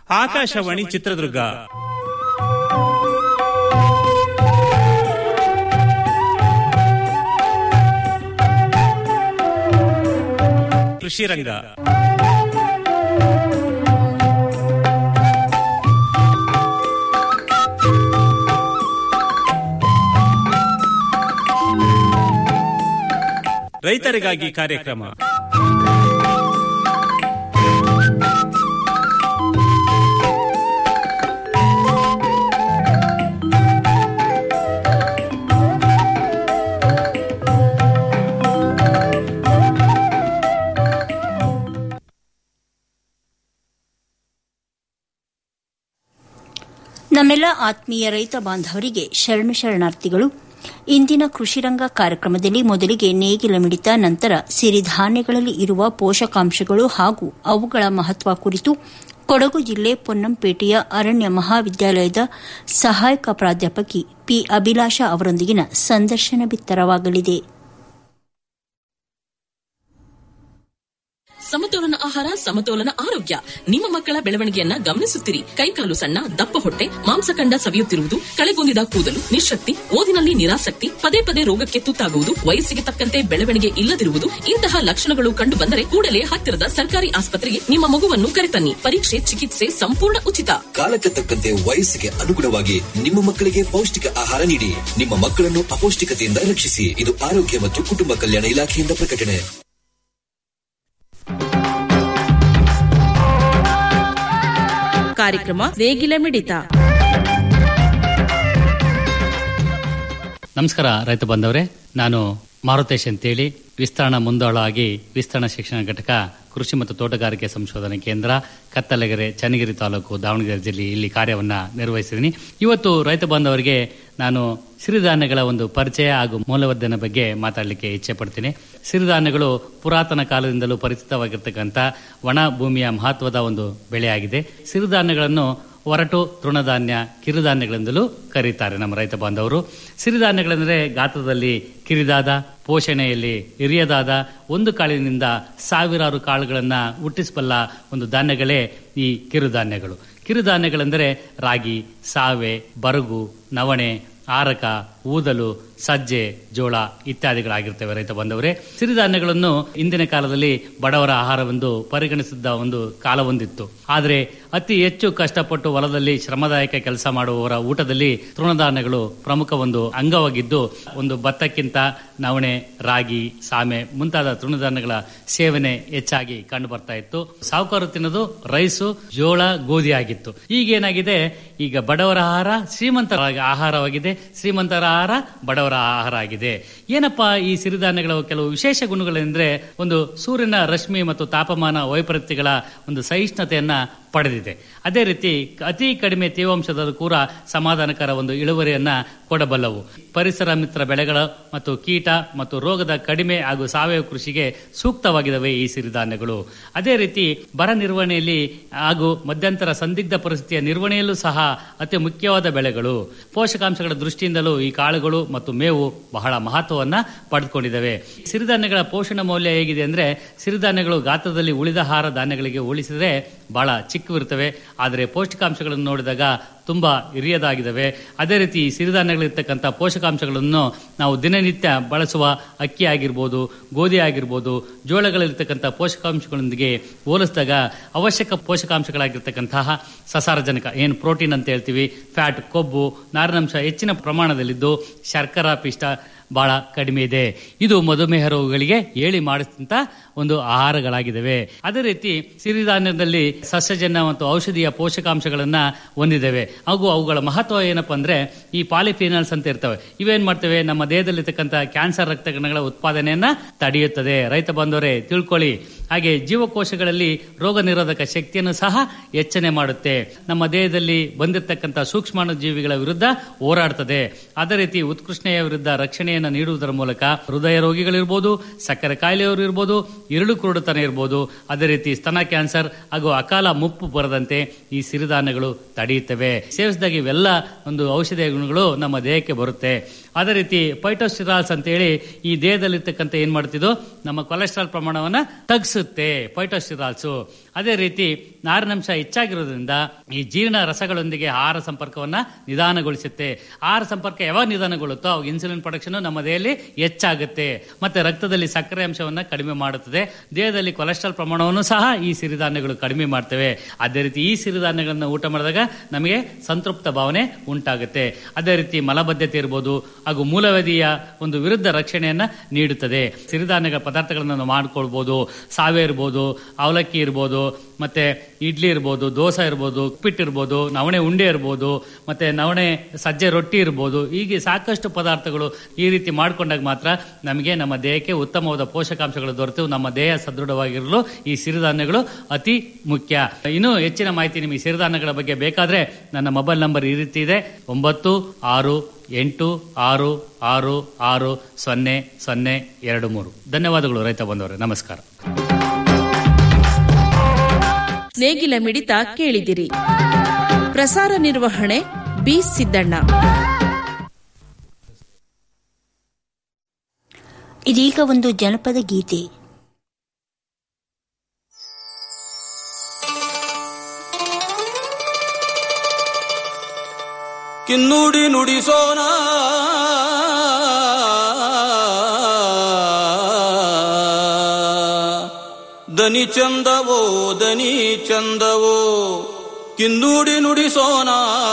ಆಕಾಶವಾಣಿ ಚಿತ್ರದುರ್ಗ ಕೃಷಿ ರಂಗ ರೈತರಿಗಾಗಿ ಕಾರ್ಯಕ್ರಮ ನಮ್ಮೆಲ್ಲ ಆತ್ಮೀಯ ರೈತ ಬಾಂಧವರಿಗೆ ಶರಣು ಶರಣಾರ್ಥಿಗಳು ಇಂದಿನ ಕೃಷಿರಂಗ ಕಾರ್ಯಕ್ರಮದಲ್ಲಿ ಮೊದಲಿಗೆ ನೇಗಿಲ ಮಿಡಿತ ನಂತರ ಸಿರಿಧಾನ್ಯಗಳಲ್ಲಿ ಇರುವ ಪೋಷಕಾಂಶಗಳು ಹಾಗೂ ಅವುಗಳ ಮಹತ್ವ ಕುರಿತು ಕೊಡಗು ಜಿಲ್ಲೆ ಪೊನ್ನಂಪೇಟೆಯ ಅರಣ್ಯ ಮಹಾವಿದ್ಯಾಲಯದ ಸಹಾಯಕ ಪ್ರಾಧ್ಯಾಪಕಿ ಪಿ ಅಭಿಲಾಷಾ ಅವರೊಂದಿಗಿನ ಸಂದರ್ಶನ ಬಿತ್ತರವಾಗಲಿದೆ ಸಮತೋಲನ ಆಹಾರ ಸಮತೋಲನ ಆರೋಗ್ಯ ನಿಮ್ಮ ಮಕ್ಕಳ ಬೆಳವಣಿಗೆಯನ್ನ ಗಮನಿಸುತ್ತಿರಿ ಕೈಕಾಲು ಸಣ್ಣ ದಪ್ಪ ಹೊಟ್ಟೆ ಮಾಂಸಖಂಡ ಸವಿಯುತ್ತಿರುವುದು ಕಳೆಗುಂದಿದ ಕೂದಲು ನಿಶಕ್ತಿ ಓದಿನಲ್ಲಿ ನಿರಾಸಕ್ತಿ ಪದೇ ಪದೇ ರೋಗಕ್ಕೆ ತುತ್ತಾಗುವುದು ವಯಸ್ಸಿಗೆ ತಕ್ಕಂತೆ ಬೆಳವಣಿಗೆ ಇಲ್ಲದಿರುವುದು ಇಂತಹ ಲಕ್ಷಣಗಳು ಕಂಡು ಬಂದರೆ ಕೂಡಲೇ ಹತ್ತಿರದ ಸರ್ಕಾರಿ ಆಸ್ಪತ್ರೆಗೆ ನಿಮ್ಮ ಮಗುವನ್ನು ಕರೆತನ್ನಿ ಪರೀಕ್ಷೆ ಚಿಕಿತ್ಸೆ ಸಂಪೂರ್ಣ ಉಚಿತ ಕಾಲಕ್ಕೆ ತಕ್ಕಂತೆ ವಯಸ್ಸಿಗೆ ಅನುಗುಣವಾಗಿ ನಿಮ್ಮ ಮಕ್ಕಳಿಗೆ ಪೌಷ್ಟಿಕ ಆಹಾರ ನೀಡಿ ನಿಮ್ಮ ಮಕ್ಕಳನ್ನು ಅಪೌಷ್ಟಿಕತೆಯಿಂದ ರಕ್ಷಿಸಿ ಇದು ಆರೋಗ್ಯ ಮತ್ತು ಕುಟುಂಬ ಕಲ್ಯಾಣ ಇಲಾಖೆಯಿಂದ ಪ್ರಕಟಣೆ ಕಾರ್ಯಕ್ರಮ ನೇಗಿಲ ಮಿಡಿತ ನಮಸ್ಕಾರ ರೈತ ಬಂದವರೇ ನಾನು ಮಾರುತೇಶ್ ಅಂತೇಳಿ ವಿಸ್ತರಣಾ ಮುಂದಾಳಾಗಿ ವಿಸ್ತರಣಾ ಶಿಕ್ಷಣ ಘಟಕ ಕೃಷಿ ಮತ್ತು ತೋಟಗಾರಿಕೆ ಸಂಶೋಧನಾ ಕೇಂದ್ರ ಕತ್ತಲಗೆರೆ ಚನ್ನಗಿರಿ ತಾಲೂಕು ದಾವಣಗೆರೆ ಜಿಲ್ಲೆ ಇಲ್ಲಿ ಕಾರ್ಯವನ್ನ ನಿರ್ವಹಿಸಿದ್ದೀನಿ ಇವತ್ತು ರೈತ ಬಾಂಧವರಿಗೆ ನಾನು ಸಿರಿಧಾನ್ಯಗಳ ಒಂದು ಪರಿಚಯ ಹಾಗೂ ಮೌಲ್ಯವರ್ಧನೆ ಬಗ್ಗೆ ಮಾತಾಡಲಿಕ್ಕೆ ಇಚ್ಛೆ ಪಡ್ತೀನಿ ಸಿರಿಧಾನ್ಯಗಳು ಪುರಾತನ ಕಾಲದಿಂದಲೂ ಪರಿಚಿತವಾಗಿರ್ತಕ್ಕಂಥ ಒಣ ಭೂಮಿಯ ಮಹತ್ವದ ಒಂದು ಬೆಳೆಯಾಗಿದೆ ಸಿರಿಧಾನ್ಯಗಳನ್ನು ಒರಟು ತೃಣಧಾನ್ಯ ಕಿರುಧಾನ್ಯಗಳೆಂದಲೂ ಕರೀತಾರೆ ನಮ್ಮ ರೈತ ಬಾಂಧವರು ಸಿರಿಧಾನ್ಯಗಳೆಂದರೆ ಗಾತ್ರದಲ್ಲಿ ಕಿರಿದಾದ ಪೋಷಣೆಯಲ್ಲಿ ಹಿರಿಯದಾದ ಒಂದು ಕಾಳಿನಿಂದ ಸಾವಿರಾರು ಕಾಳುಗಳನ್ನು ಹುಟ್ಟಿಸಬಲ್ಲ ಒಂದು ಧಾನ್ಯಗಳೇ ಈ ಕಿರುಧಾನ್ಯಗಳು ಕಿರುಧಾನ್ಯಗಳೆಂದರೆ ರಾಗಿ ಸಾವೆ ಬರಗು ನವಣೆ ಆರಕ ಊದಲು ಸಜ್ಜೆ ಜೋಳ ಇತ್ಯಾದಿಗಳಾಗಿರ್ತವೆ ರೈತ ಬಂದವರೇ ಸಿರಿಧಾನ್ಯಗಳನ್ನು ಇಂದಿನ ಕಾಲದಲ್ಲಿ ಬಡವರ ಆಹಾರವೆಂದು ಪರಿಗಣಿಸಿದ್ದ ಒಂದು ಕಾಲ ಹೊಂದಿತ್ತು ಆದರೆ ಅತಿ ಹೆಚ್ಚು ಕಷ್ಟಪಟ್ಟು ಹೊಲದಲ್ಲಿ ಶ್ರಮದಾಯಕ ಕೆಲಸ ಮಾಡುವವರ ಊಟದಲ್ಲಿ ತೃಣಧಾನ್ಯಗಳು ಪ್ರಮುಖ ಒಂದು ಅಂಗವಾಗಿದ್ದು ಒಂದು ಭತ್ತಕ್ಕಿಂತ ನವಣೆ ರಾಗಿ ಸಾಮೆ ಮುಂತಾದ ತೃಣಧಾನ್ಯಗಳ ಸೇವನೆ ಹೆಚ್ಚಾಗಿ ಕಂಡು ಬರ್ತಾ ಇತ್ತು ಸಾಹುಕಾರು ತಿನ್ನೋದು ರೈಸು ಜೋಳ ಗೋಧಿ ಆಗಿತ್ತು ಈಗೇನಾಗಿದೆ ಈಗ ಬಡವರ ಆಹಾರ ಶ್ರೀಮಂತರ ಆಹಾರವಾಗಿದೆ ಶ್ರೀಮಂತರ ಆಹಾರ ಬಡವರ ಆಹಾರ ಆಗಿದೆ ಏನಪ್ಪಾ ಈ ಸಿರಿಧಾನ್ಯಗಳ ಕೆಲವು ವಿಶೇಷ ಗುಣಗಳೆಂದ್ರೆ ಒಂದು ಸೂರ್ಯನ ರಶ್ಮಿ ಮತ್ತು ತಾಪಮಾನ ವೈಪರೀತ್ಯಗಳ ಒಂದು ಸಹಿಷ್ಣುತೆಯನ್ನ ಪಡೆದಿದೆ ಅದೇ ರೀತಿ ಅತಿ ಕಡಿಮೆ ತೇವಾಂಶದ ಕೂಡ ಸಮಾಧಾನಕರ ಒಂದು ಇಳುವರಿಯನ್ನ ಕೊಡಬಲ್ಲವು ಪರಿಸರ ಮಿತ್ರ ಬೆಳೆಗಳ ಮತ್ತು ಕೀಟ ಮತ್ತು ರೋಗದ ಕಡಿಮೆ ಹಾಗೂ ಸಾವಯವ ಕೃಷಿಗೆ ಸೂಕ್ತವಾಗಿದ್ದಾವೆ ಈ ಸಿರಿಧಾನ್ಯಗಳು ಅದೇ ರೀತಿ ಬರ ನಿರ್ವಹಣೆಯಲ್ಲಿ ಹಾಗೂ ಮಧ್ಯಂತರ ಸಂದಿಗ್ಧ ಪರಿಸ್ಥಿತಿಯ ನಿರ್ವಹಣೆಯಲ್ಲೂ ಸಹ ಅತಿ ಮುಖ್ಯವಾದ ಬೆಳೆಗಳು ಪೋಷಕಾಂಶಗಳ ದೃಷ್ಟಿಯಿಂದಲೂ ಈ ಕಾಳುಗಳು ಮತ್ತು ಮೇವು ಬಹಳ ಮಹತ್ವವನ್ನ ಪಡೆದುಕೊಂಡಿದ್ದಾವೆ ಸಿರಿಧಾನ್ಯಗಳ ಪೋಷಣ ಮೌಲ್ಯ ಹೇಗಿದೆ ಅಂದ್ರೆ ಸಿರಿಧಾನ್ಯಗಳು ಗಾತ್ರದಲ್ಲಿ ಉಳಿದ ಆಹಾರ ಧಾನ್ಯಗಳಿಗೆ ಹೋಲಿಸಿದರೆ ಬಹಳ ಚಿಕ್ಕವಿರ್ತವೆ ಆದರೆ ಪೌಷ್ಟಿಕಾಂಶಗಳನ್ನು ನೋಡಿದಾಗ ತುಂಬಾ ಹಿರಿಯದಾಗಿದ್ದಾವೆ ಅದೇ ರೀತಿ ಸಿರಿಧಾನ್ಯಗಳಿರ್ತಕ್ಕಂಥ ಪೋಷಕಾಂಶಗಳನ್ನು ನಾವು ದಿನನಿತ್ಯ ಬಳಸುವ ಅಕ್ಕಿ ಆಗಿರ್ಬೋದು ಗೋಧಿ ಆಗಿರ್ಬೋದು ಜೋಳಗಳಲ್ಲಿರ್ತಕ್ಕಂಥ ಪೋಷಕಾಂಶಗಳೊಂದಿಗೆ ಹೋಲಿಸಿದಾಗ ಅವಶ್ಯಕ ಪೋಷಕಾಂಶಗಳಾಗಿರ್ತಕ್ಕಂತಹ ಸಸಾರಜನಕ ಏನು ಪ್ರೋಟೀನ್ ಅಂತ ಹೇಳ್ತೀವಿ ಫ್ಯಾಟ್ ಕೊಬ್ಬು ನಾರಿನಂಶ ಹೆಚ್ಚಿನ ಪ್ರಮಾಣದಲ್ಲಿದ್ದು ಶರ್ಕರಾ ಪಿಷ್ಟ ಬಹಳ ಕಡಿಮೆ ಇದೆ ಇದು ಮಧುಮೇಹ ರೋಗಗಳಿಗೆ ಹೇಳಿ ಮಾಡಿಸಿದಂತ ಒಂದು ಆಹಾರಗಳಾಗಿದ್ದಾವೆ ಅದೇ ರೀತಿ ಸಿರಿಧಾನ್ಯದಲ್ಲಿ ಸಸ್ಯಜನ್ಯ ಮತ್ತು ಔಷಧೀಯ ಪೋಷಕಾಂಶಗಳನ್ನ ಹೊಂದಿದ್ದೇವೆ ಹಾಗೂ ಅವುಗಳ ಮಹತ್ವ ಏನಪ್ಪಾ ಅಂದ್ರೆ ಈ ಪಾಲಿಫಿನಲ್ಸ್ ಅಂತ ಇರ್ತವೆ ಇವೇನ್ ಮಾಡ್ತವೆ ನಮ್ಮ ದೇಹದಲ್ಲಿರ್ತಕ್ಕಂಥ ಕ್ಯಾನ್ಸರ್ ರಕ್ತಕಣಗಳ ಉತ್ಪಾದನೆಯನ್ನ ತಡೆಯುತ್ತದೆ ರೈತ ಬಂದವರೇ ತಿಳ್ಕೊಳ್ಳಿ ಹಾಗೆ ಜೀವಕೋಶಗಳಲ್ಲಿ ರೋಗ ನಿರೋಧಕ ಶಕ್ತಿಯನ್ನು ಸಹ ಹೆಚ್ಚನೆ ಮಾಡುತ್ತೆ ನಮ್ಮ ದೇಹದಲ್ಲಿ ಬಂದಿರತಕ್ಕಂಥ ಸೂಕ್ಷ್ಮಾಣು ಜೀವಿಗಳ ವಿರುದ್ಧ ಹೋರಾಡ್ತದೆ ಅದೇ ರೀತಿ ಉತ್ಕೃಷ್ಣೆಯ ವಿರುದ್ಧ ರಕ್ಷಣೆಯನ್ನು ರಕ್ಷಣೆಯನ್ನು ನೀಡುವುದರ ಮೂಲಕ ಹೃದಯ ರೋಗಿಗಳಿರ್ಬೋದು ಸಕ್ಕರೆ ಕಾಯಿಲೆಯವರು ಇರ್ಬೋದು ಇರುಳು ಕುರುಡುತನ ಇರ್ಬೋದು ಅದೇ ರೀತಿ ಸ್ತನ ಕ್ಯಾನ್ಸರ್ ಹಾಗೂ ಅಕಾಲ ಮುಪ್ಪು ಬರದಂತೆ ಈ ಸಿರಿಧಾನ್ಯಗಳು ತಡೆಯುತ್ತವೆ ಸೇವಿಸಿದಾಗ ಇವೆಲ್ಲ ಒಂದು ಔಷಧಿಯ ಗುಣಗಳು ನಮ್ಮ ದೇಹಕ್ಕೆ ಬರುತ್ತೆ ಅದೇ ರೀತಿ ಪೈಟೋಸ್ಟಿರಾಲ್ಸ್ ಅಂತೇಳಿ ಈ ದೇಹದಲ್ಲಿರ್ತಕ್ಕಂಥ ಏನ್ ಮಾಡ್ತಿದ್ದು ನಮ್ಮ ಕೊಲೆಸ್ಟ್ರಾಲ್ ಪ್ರಮಾಣವನ್ನ ತಗ್ಸುತ್ತೆ ಪೈಟೋಸ್ಟಿರಾಲ್ಸ್ ಅದೇ ರೀತಿ ನಾರಿನಂಶ ಹೆಚ್ಚಾಗಿರೋದ್ರಿಂದ ಈ ಜೀರ್ಣ ರಸಗಳೊಂದಿಗೆ ಆಹಾರ ಸಂಪರ್ಕವನ್ನ ನಿಧಾನಗೊಳಿಸುತ್ತೆ ಆಹಾರ ಸಂಪರ್ಕ ಯಾವಾಗ ನಿಧಾನಗೊಳ್ಳುತ್ತೋ ಅವಾಗ ಇನ್ಸುಲಿನ್ ಪ್ರೊಡಕ್ಷನ್ ನಮ್ಮ ದೇಹದಲ್ಲಿ ಹೆಚ್ಚಾಗುತ್ತೆ ಮತ್ತೆ ರಕ್ತದಲ್ಲಿ ಸಕ್ಕರೆ ಅಂಶವನ್ನ ಕಡಿಮೆ ಮಾಡುತ್ತದೆ ದೇಹದಲ್ಲಿ ಕೊಲೆಸ್ಟ್ರಾಲ್ ಪ್ರಮಾಣವನ್ನು ಸಹ ಈ ಸಿರಿಧಾನ್ಯಗಳು ಕಡಿಮೆ ಮಾಡ್ತವೆ ಅದೇ ರೀತಿ ಈ ಸಿರಿಧಾನ್ಯಗಳನ್ನ ಊಟ ಮಾಡಿದಾಗ ನಮಗೆ ಸಂತೃಪ್ತ ಭಾವನೆ ಉಂಟಾಗುತ್ತೆ ಅದೇ ರೀತಿ ಮಲಬದ್ಧತೆ ಇರ್ಬೋದು ಹಾಗೂ ಮೂಲವ್ಯಾಧಿಯ ಒಂದು ವಿರುದ್ಧ ರಕ್ಷಣೆಯನ್ನ ನೀಡುತ್ತದೆ ಸಿರಿಧಾನ್ಯಗಳ ಪದಾರ್ಥಗಳನ್ನು ನಾವು ಮಾಡ್ಕೊಳ್ಬಹುದು ಸಾವೆ ಇರ್ಬೋದು ಅವಲಕ್ಕಿ ಇರ್ಬೋದು ಮತ್ತೆ ಇಡ್ಲಿ ಇರ್ಬೋದು ದೋಸೆ ಇರ್ಬೋದು ಉಪ್ಪಿಟ್ಟು ಇರ್ಬೋದು ನವಣೆ ಉಂಡೆ ಇರ್ಬೋದು ಮತ್ತೆ ನವಣೆ ಸಜ್ಜೆ ರೊಟ್ಟಿ ಇರ್ಬೋದು ಹೀಗೆ ಸಾಕಷ್ಟು ಪದಾರ್ಥಗಳು ಈ ರೀತಿ ಮಾಡ್ಕೊಂಡಾಗ ಮಾತ್ರ ನಮಗೆ ನಮ್ಮ ದೇಹಕ್ಕೆ ಉತ್ತಮವಾದ ಪೋಷಕಾಂಶಗಳು ದೊರೆತು ನಮ್ಮ ದೇಹ ಸದೃಢವಾಗಿರಲು ಈ ಸಿರಿಧಾನ್ಯಗಳು ಅತಿ ಮುಖ್ಯ ಇನ್ನು ಹೆಚ್ಚಿನ ಮಾಹಿತಿ ನಿಮಗೆ ಸಿರಿಧಾನ್ಯಗಳ ಬಗ್ಗೆ ಬೇಕಾದ್ರೆ ನನ್ನ ಮೊಬೈಲ್ ನಂಬರ್ ಈ ರೀತಿ ಇದೆ ಒಂಬತ್ತು ಆರು ಎಂಟು ಆರು ಆರು ಆರು ಸೊನ್ನೆ ಸೊನ್ನೆ ಎರಡು ಮೂರು ಧನ್ಯವಾದಗಳು ರೈತ ಬಂದವರೇ ನಮಸ್ಕಾರ ನೇಗಿಲ ಮಿಡಿತ ಕೇಳಿದಿರಿ ಪ್ರಸಾರ ನಿರ್ವಹಣೆ ಬಿ ಸಿದ್ದಣ್ಣ ಇದೀಗ ಒಂದು ಜನಪದ ಗೀತೆ ಕಿನ್ನುಡಿ ನುಡಿಸೋಣ ದನಿ ಚಂದವೋ ದನಿ ಚಂದವೋ ಕಿನ್ನುಡಿ ನುಡಿಸೋಣ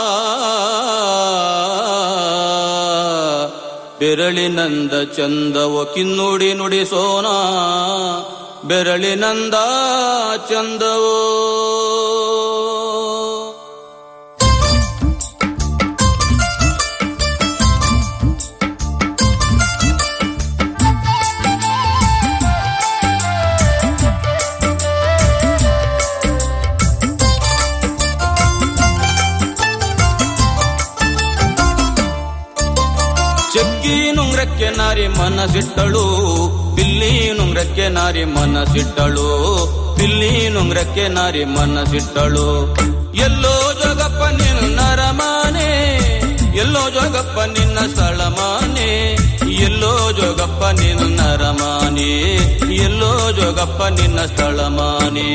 ಬೆರಳಿನಂದ ಚಂದವೋ ಕಿನ್ನುಡಿ ನುಡಿಸೋಣ ಬೆರಳಿನಂದ ಚಂದವೋ ಚಕ್ಕಿ ನುಂಗ್ರಕ್ಕೆ ನಾರಿ ಮನಸಿಟ್ಟಳು ಬಿಲ್ಲಿ ನುಂಗ್ರಕ್ಕೆ ನಾರಿ ಮನಸಿಟ್ಟಳು ಬಿಲ್ಲಿ ನುಂಗ್ರಕ್ಕೆ ನಾರಿ ಮನಸಿಟ್ಟಳು ಎಲ್ಲೋ ಜೋಗಪ್ಪ ನಿನ್ನ ರಮಾನೆ ಎಲ್ಲೋ ಜೋಗಪ್ಪ ನಿನ್ನ ಸ್ಥಳಮಾನೆ ಎಲ್ಲೋ ಜೋಗಪ್ಪ ನಿನ್ನ ರಮಾನೆ ಎಲ್ಲೋ ಜೋಗಪ್ಪ ನಿನ್ನ ಸ್ಥಳಮಾನೆ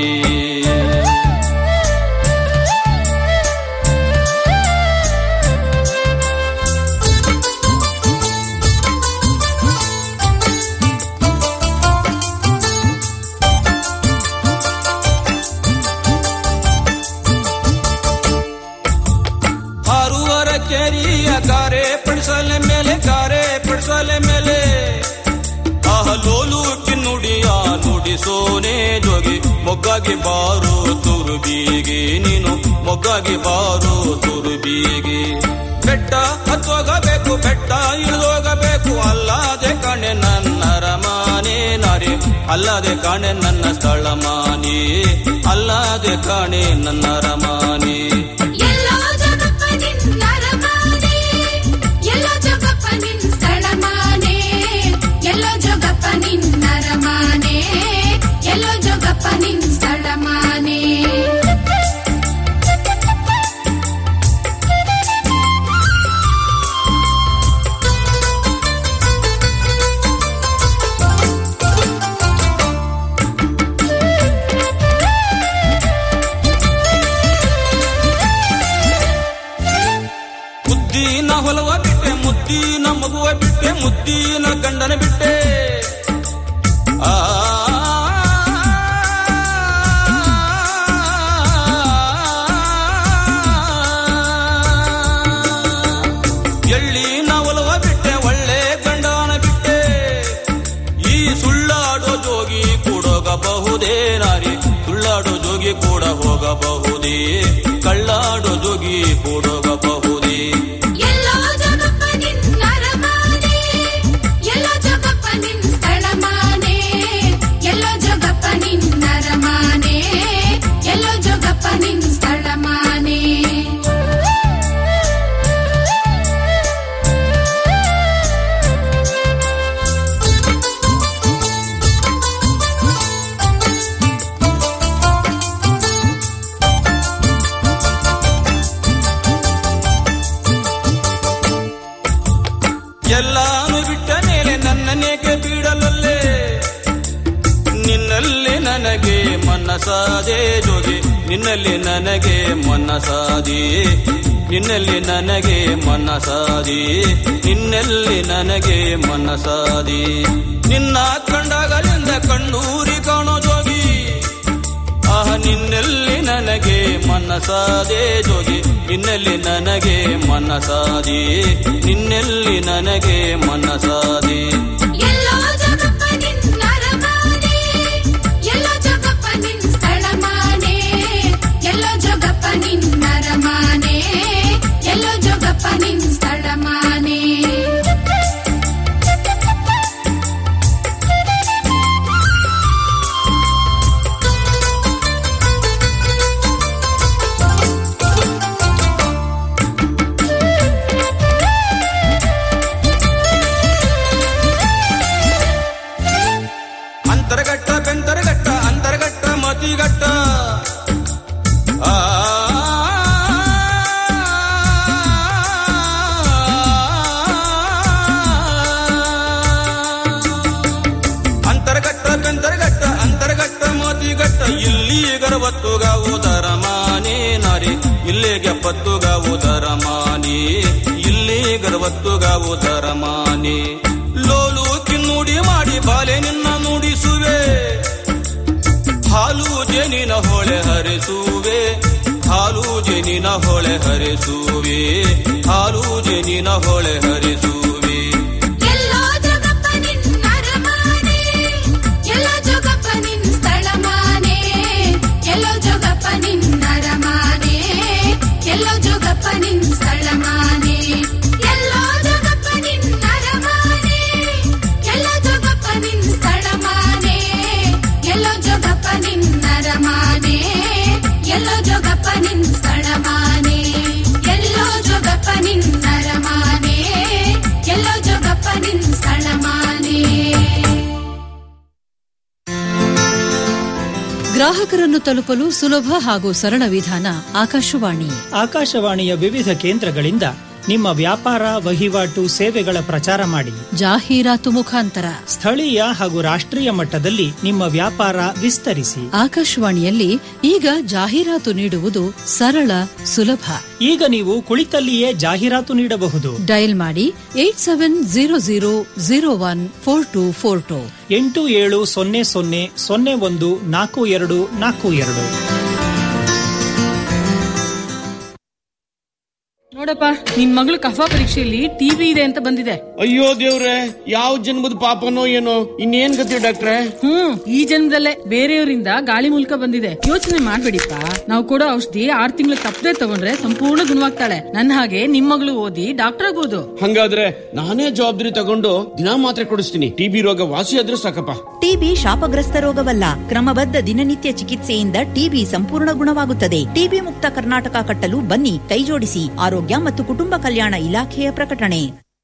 ಹಾರುವರ ಕೆರಿಯ ಕಾರೆ ಪಡಿಸಲೆ ಮೇಲೆ ಕಾರೆ ಪಡಿಸಲೆ ಮೇಲೆ ಆಹ ಲೋಲು ಕಿನ್ನುಡಿಯ ನುಡಿಸೋನೆ ಜೋಗಿ ಮೊಗ್ಗಾಗಿ ಬಾರು ತುರುಬೀಗೆ ನೀನು ಮೊಗ್ಗಾಗಿ ಬಾರು ತುರುಬೀಗೆ ಬೆಟ್ಟ ಹತ್ತೋಗಬೇಕು ಬೆಟ್ಟ ಇಳಿದೋಗಬೇಕು ಅಲ್ಲದೆ ಕಣೆ ನನ್ನ ರಮಾನೆ ನಾರಿ ಅಲ್ಲದೆ ಕಾಣೆ ನನ್ನ ಸ್ಥಳಮಾನಿ ಅಲ್ಲದೆ ಕಾಣೆ ನನ್ನ ರಮಾನಿ ಎಲ್ಲೋ ಜಗಪ್ಪ ನಿನ್ನ ರಮಾನೆ ಎಲ್ಲೋ ಜಗಪ್ಪ ನಿನ್ನ ಸ್ಥಳಮಾನೆ ಎಲ್ಲೋ ಜಗಪ್ಪ ನಿನ್ನ ರಮಾನೆ ಎಲ್ಲೋ ಜಗಪ್ಪ ನಿನ್ನ ಸ್ಥಳಮಾನೆ ಮುದ್ದಿನ ಹೊಲವ ಬಿಟ್ಟೆ ಮುದ್ದಿನ ಮಗುವ ಬಿಟ್ಟೆ ಮುದ್ದಿನ ಗಂಡನ ಬಿಟ್ಟೆ ಆ ಎಳ್ಳಿನ ಹೊಲವ ಬಿಟ್ಟೆ ಒಳ್ಳೆ ಗಂಡನ ಬಿಟ್ಟೆ ಈ ಸುಳ್ಳಾಡೋ ಜೋಗಿ ಕೂಡೋಗಬಹುದೇ ನಾರಿ ಸುಳ್ಳಾಡೋ ಜೋಗಿ ಕೂಡ ಹೋಗಬಹುದೇ ಕಳ್ಳಾಡೋ ಜೋಗಿ ಕೂಡೋಗಬಹುದೇ ಎಲ್ಲೋ ಜಗಪ್ಪ ನಿನ್ನ ರಮಾನೆ ಎಲ್ಲೋ ಜಗಪ್ಪ ನಿನ್ನ ಸ್ಥಳಮಾನೆ ಎಲ್ಲೋ ಜಗಪ್ಪ ನಿನ್ನ ರಮಾನೆ ಎಲ್ಲೋ ಜಗಪ್ಪ ನಿನ್ನ ಸ್ಥಳಮಾನೆ ಮನಸಾದೆ ಜೋಗಿ ನಿನ್ನಲ್ಲಿ ನನಗೆ ಮನಸಾದಿ ನಿನ್ನಲ್ಲಿ ನನಗೆ ಮನಸಾದಿ ನಿನ್ನಲ್ಲಿ ನನಗೆ ಮನಸಾದಿ ನಿನ್ನ ಕಂಡಾಗಲಿಂದ ಕಣ್ಣೂರಿ ಕಾಣೋ ಜೋಗಿ ಆಹ ನಿನ್ನಲ್ಲಿ ನನಗೆ ಮನಸಾದೆ ಜೋಗಿ ನಿನ್ನಲ್ಲಿ ನನಗೆ ಮನಸಾದಿ ನಿನ್ನಲ್ಲಿ ನನಗೆ ಮನಸಾದಿ ಎಲ್ಲೋ ಜಗಪ್ಪ ನಿನ್ನ ಅರಮನೆ ಎಲ್ಲೋ ಜಗಪ್ಪ ನಿನ್ನ ಸ್ಥಳಮಾನೆ ಎಲ್ಲೋ ಜಗಪ್ಪ ನಿನ್ನ ಅರಮನೆ ಎಲ್ಲೋ ಜಗಪ್ಪ ನಿನ್ನ ಸ್ಥಳಮಾನೆ ಅಂತರಗಟ್ಟ ಬೆಂತರಗಟ್ಟ ಅಂತರಗಟ್ಟ ಮತಿಗಟ್ಟ ಆ ಅಂತರಗಟ್ಟ ಬೆಂತರಗಟ್ಟ ಅಂತರಗಟ್ಟ ಮತಿಗಟ್ಟ ಇಲ್ಲಿ ಗರ್ವತ್ತುಗಾವು ದರಮಾನೆ ನಾರಿ ಇಲ್ಲಿಗೆ ಪತ್ತುಗಾವು ದರಮಾನಿ ಇಲ್ಲಿ ಗರ್ವತ್ತುಗಾವು ದರಮಾನಿ ಲೋಲು ಕಿನ್ನುಡಿ ಮಾಡಿ ಬಾಲೆ ನಿನ್ನ ನುಡಿಸುವೆ ಹಾಲು ಜೇನಿನ ಹೊಳೆ ಹರಿಸುವೆ ಹಾಲು ಜೇನಿನ ಹೊಳೆ ಹರಿಸುವೆ ಹಾಲು ಜೇನಿನ ಹೊಳೆ ಹರಿಸುವೆ ಎಲ್ಲೋ ಜಗಪ್ಪ ನಿನ್ನ ಅರಮನೆ ಎಲ್ಲೋ ಜಗಪ್ಪ ನಿನ್ನ ಸ್ಥಳಮಾನೆ ಎಲ್ಲೋ ಜಗಪ್ಪ ನಿನ್ನ ಅರಮನೆ ಎಲ್ಲೋ ಜಗಪ್ಪ ನಿನ್ನ ಸ್ಥಳಮಾನೆ ಎಲ್ಲೋ ಜಗಪ್ಪ ನಿನ್ನ ಅರಮನೆ ಎಲ್ಲೋ ಜಗಪ್ಪ ನಿನ್ನ ಸ್ಥಳಮಾನೆ ಎಲ್ಲೋ ಜಗಪ್ಪ ನಿನ್ನ ಅರಮನೆ ಎಲ್ಲೋ ಜಗಪ್ಪ ನಿನ್ನ ಸ್ಥಳಮಾನೆ ಎಲ್ಲೋ ಜಗಪ್ಪ ನಿನ್ನ ಅರಮನೆ ಎಲ್ಲೋ ಜಗಪ್ಪ ನಿನ್ನ ಸ್ಥಳಮಾನೆ ಗ್ರಾಹಕರನ್ನು ತಲುಪಲು ಸುಲಭ ಹಾಗೂ ಸರಳ ವಿಧಾನ ಆಕಾಶವಾಣಿ ಆಕಾಶವಾಣಿಯ ವಿವಿಧ ಕೇಂದ್ರಗಳಿಂದ ನಿಮ್ಮ ವ್ಯಾಪಾರ ವಹಿವಾಟು ಸೇವೆಗಳ ಪ್ರಚಾರ ಮಾಡಿ ಜಾಹೀರಾತು ಮುಖಾಂತರ ಸ್ಥಳೀಯ ಹಾಗೂ ರಾಷ್ಟ್ರೀಯ ಮಟ್ಟದಲ್ಲಿ ನಿಮ್ಮ ವ್ಯಾಪಾರ ವಿಸ್ತರಿಸಿ ಆಕಾಶವಾಣಿಯಲ್ಲಿ ಈಗ ಜಾಹೀರಾತು ನೀಡುವುದು ಸರಳ ಸುಲಭ ಈಗ ನೀವು ಕುಳಿತಲ್ಲಿಯೇ ಜಾಹೀರಾತು ನೀಡಬಹುದು ಡಯಲ್ ಮಾಡಿ eight seven zero zero zero one four two four two ಎಂಟು ಏಳು ಸೊನ್ನೆ ಸೊನ್ನೆ ಸೊನ್ನೆ ಒಂದು ನಾಲ್ಕು ಎರಡು ನಾಲ್ಕು ಎರಡು ನೋಡಪ್ಪ ನಿನ್ ಮಗಳು ಕಫಾ ಪರೀಕ್ಷೆಯಲ್ಲಿ ಟಿವಿ ಇದೆ ಅಂತ ಬಂದಿದೆ ಅಯ್ಯೋ ದೇವ್ರೆ ಯಾವ ಜನ್ಮದ ಪಾಪನೋ ಏನೋ ಇನ್ನೇನ್ ಗತಿ ಡಾಕ್ಟ್ರೆ ಹ್ಮ್ ಈ ಜನ್ಮದಲ್ಲೇ ಬೇರೆಯವರಿಂದ ಗಾಳಿ ಮೂಲಕ ಬಂದಿದೆ ಯೋಚನೆ ಮಾಡ್ಬೇಡಿಪ್ಪ ನಾವು ಕೊಡೋ ಔಷಧಿ ಆರ್ ತಿಂಗಳು ತಪ್ಪದೆ ತಗೊಂಡ್ರೆ ಸಂಪೂರ್ಣ ಗುಣವಾಗ್ತಾಳೆ ನನ್ನ ಹಾಗೆ ನಿಮ್ ಮಗಳು ಓದಿ ಡಾಕ್ಟರ್ ಆಗೋದು ಹಂಗಾದ್ರೆ ನಾನೇ ಜವಾಬ್ದಾರಿ ತಗೊಂಡು ದಿನಾ ಮಾತ್ರೆ ಕೊಡಿಸ್ತೀನಿ ಟಿಬಿ ರೋಗ ವಾಸಿ ಆದ್ರೂ ಸಾಕಪ್ಪ ಟಿಬಿ ಶಾಪಗ್ರಸ್ತ ರೋಗವಲ್ಲ ಕ್ರಮಬದ್ಧ ದಿನನಿತ್ಯ ಚಿಕಿತ್ಸೆಯಿಂದ ಟಿಬಿ ಸಂಪೂರ್ಣ ಗುಣವಾಗುತ್ತದೆ ಟಿಬಿ ಮುಕ್ತ ಕರ್ನಾಟಕ ಕಟ್ಟಲು ಬನ್ನಿ ಕೈಜೋಡಿಸಿ ಆರೋಗ್ಯ ಮತ್ತು ಕುಟುಂಬ ಕಲ್ಯಾಣ ಇಲಾಖೆಯ ಪ್ರಕಟಣೆ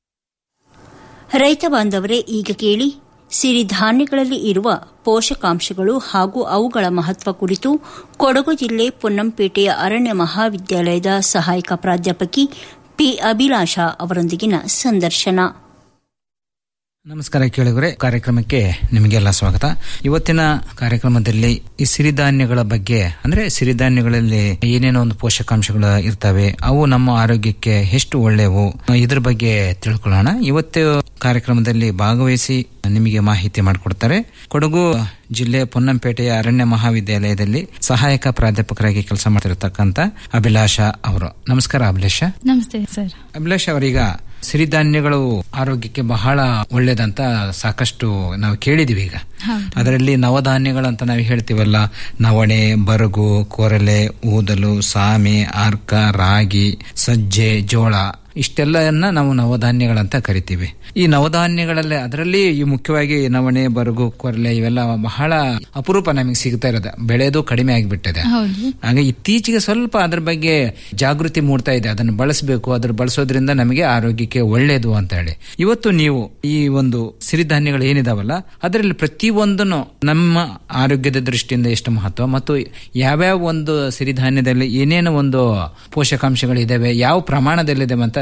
ರೈತ ಬಾಂಧವರೇ ಈಗ ಕೇಳಿ ಸಿರಿಧಾನ್ಯಗಳಲ್ಲಿ ಇರುವ ಪೋಷಕಾಂಶಗಳು ಹಾಗೂ ಅವುಗಳ ಮಹತ್ವ ಕುರಿತು ಕೊಡಗು ಜಿಲ್ಲೆ ಪೊನ್ನಂಪೇಟೆಯ ಅರಣ್ಯ ಮಹಾವಿದ್ಯಾಲಯದ ಸಹಾಯಕ ಪ್ರಾಧ್ಯಾಪಕಿ ಪಿ ಅಭಿಲಾಷಾ ಅವರೊಂದಿಗಿನ ಸಂದರ್ಶನ ನಮಸ್ಕಾರ ಕೇಳಿದರೆ ಕಾರ್ಯಕ್ರಮಕ್ಕೆ ನಿಮಗೆಲ್ಲ ಸ್ವಾಗತ ಇವತ್ತಿನ ಕಾರ್ಯಕ್ರಮದಲ್ಲಿ ಈ ಸಿರಿಧಾನ್ಯಗಳ ಬಗ್ಗೆ ಅಂದ್ರೆ ಸಿರಿಧಾನ್ಯಗಳಲ್ಲಿ ಏನೇನೋ ಒಂದು ಪೋಷಕಾಂಶಗಳು ಇರ್ತವೆ ಅವು ನಮ್ಮ ಆರೋಗ್ಯಕ್ಕೆ ಎಷ್ಟು ಒಳ್ಳೆಯವು ಇದ್ರ ಬಗ್ಗೆ ತಿಳ್ಕೊಳ್ಳೋಣ ಇವತ್ತು ಕಾರ್ಯಕ್ರಮದಲ್ಲಿ ಭಾಗವಹಿಸಿ ನಿಮಗೆ ಮಾಹಿತಿ ಮಾಡಿಕೊಡ್ತಾರೆ ಕೊಡಗು ಜಿಲ್ಲೆ ಪೊನ್ನಂಪೇಟೆಯ ಅರಣ್ಯ ಮಹಾವಿದ್ಯಾಲಯದಲ್ಲಿ ಸಹಾಯಕ ಪ್ರಾಧ್ಯಾಪಕರಾಗಿ ಕೆಲಸ ಮಾಡ್ತಿರತಕ್ಕಂತ ಅಭಿಲಾಷಾ ಅವರು ನಮಸ್ಕಾರ ಅಭಿಲಾಷ ನಮಸ್ತೆ ಸರ್ ಅಭಿಲಾಷ್ ಅವರೀಗ ಸಿರಿಧಾನ್ಯಗಳು ಆರೋಗ್ಯಕ್ಕೆ ಬಹಳ ಒಳ್ಳೇದಂತ ಸಾಕಷ್ಟು ನಾವು ಕೇಳಿದೀವಿ ಈಗ ಹೌದು. ಅದರಲ್ಲಿ ನವಧಾನ್ಯಗಳಂತ ನಾವು ಹೇಳ್ತೀವಲ್ಲ ನವಣೆ ಬರಗು ಕೊರಲೆ ಊದಲು ಸಾಮೆ ಅರ್ಕ ರಾಗಿ ಸಜ್ಜೆ ಜೋಳ ಇಷ್ಟೆಲ್ಲನ್ನ ನಾವು ನವಧಾನ್ಯಗಳಂತ ಕರಿತೀವಿ ಈ ನವಧಾನ್ಯಗಳಲ್ಲೇ ಅದರಲ್ಲಿ ಈ ಮುಖ್ಯವಾಗಿ ನವಣೆ ಬರಗು ಕೊರಲೆ ಇವೆಲ್ಲ ಬಹಳ ಅಪರೂಪ ನಮಗೆ ಸಿಗ್ತಾ ಇರೋದು ಬೆಳೆದು ಕಡಿಮೆ ಆಗಿಬಿಟ್ಟಿದೆ ಹೌದು ಹಾಗೆ ಇತ್ತೀಚೆಗೆ ಸ್ವಲ್ಪ ಅದ್ರ ಬಗ್ಗೆ ಜಾಗೃತಿ ಮೂಡ್ತಾ ಇದೆ ಅದನ್ನು ಬಳಸಬೇಕು ಅದ್ರ ಬಳಸೋದ್ರಿಂದ ನಮಗೆ ಆರೋಗ್ಯಕ್ಕೆ ಒಳ್ಳೆಯದು ಅಂತ ಹೇಳಿ ಇವತ್ತು ನೀವು ಈ ಒಂದು ಸಿರಿಧಾನ್ಯಗಳು ಏನಿದಾವಲ್ಲ ಅದರಲ್ಲಿ ಪ್ರತಿಯೊಂದನ್ನು ನಮ್ಮ ಆರೋಗ್ಯದ ದೃಷ್ಟಿಯಿಂದ ಎಷ್ಟು ಮಹತ್ವ ಮತ್ತು ಯಾವ್ಯಾವ ಒಂದು ಸಿರಿಧಾನ್ಯದಲ್ಲಿ ಏನೇನು ಒಂದು ಪೋಷಕಾಂಶಗಳು ಇದಾವೆ ಯಾವ ಪ್ರಮಾಣದಲ್ಲಿದೆ ಅಂತ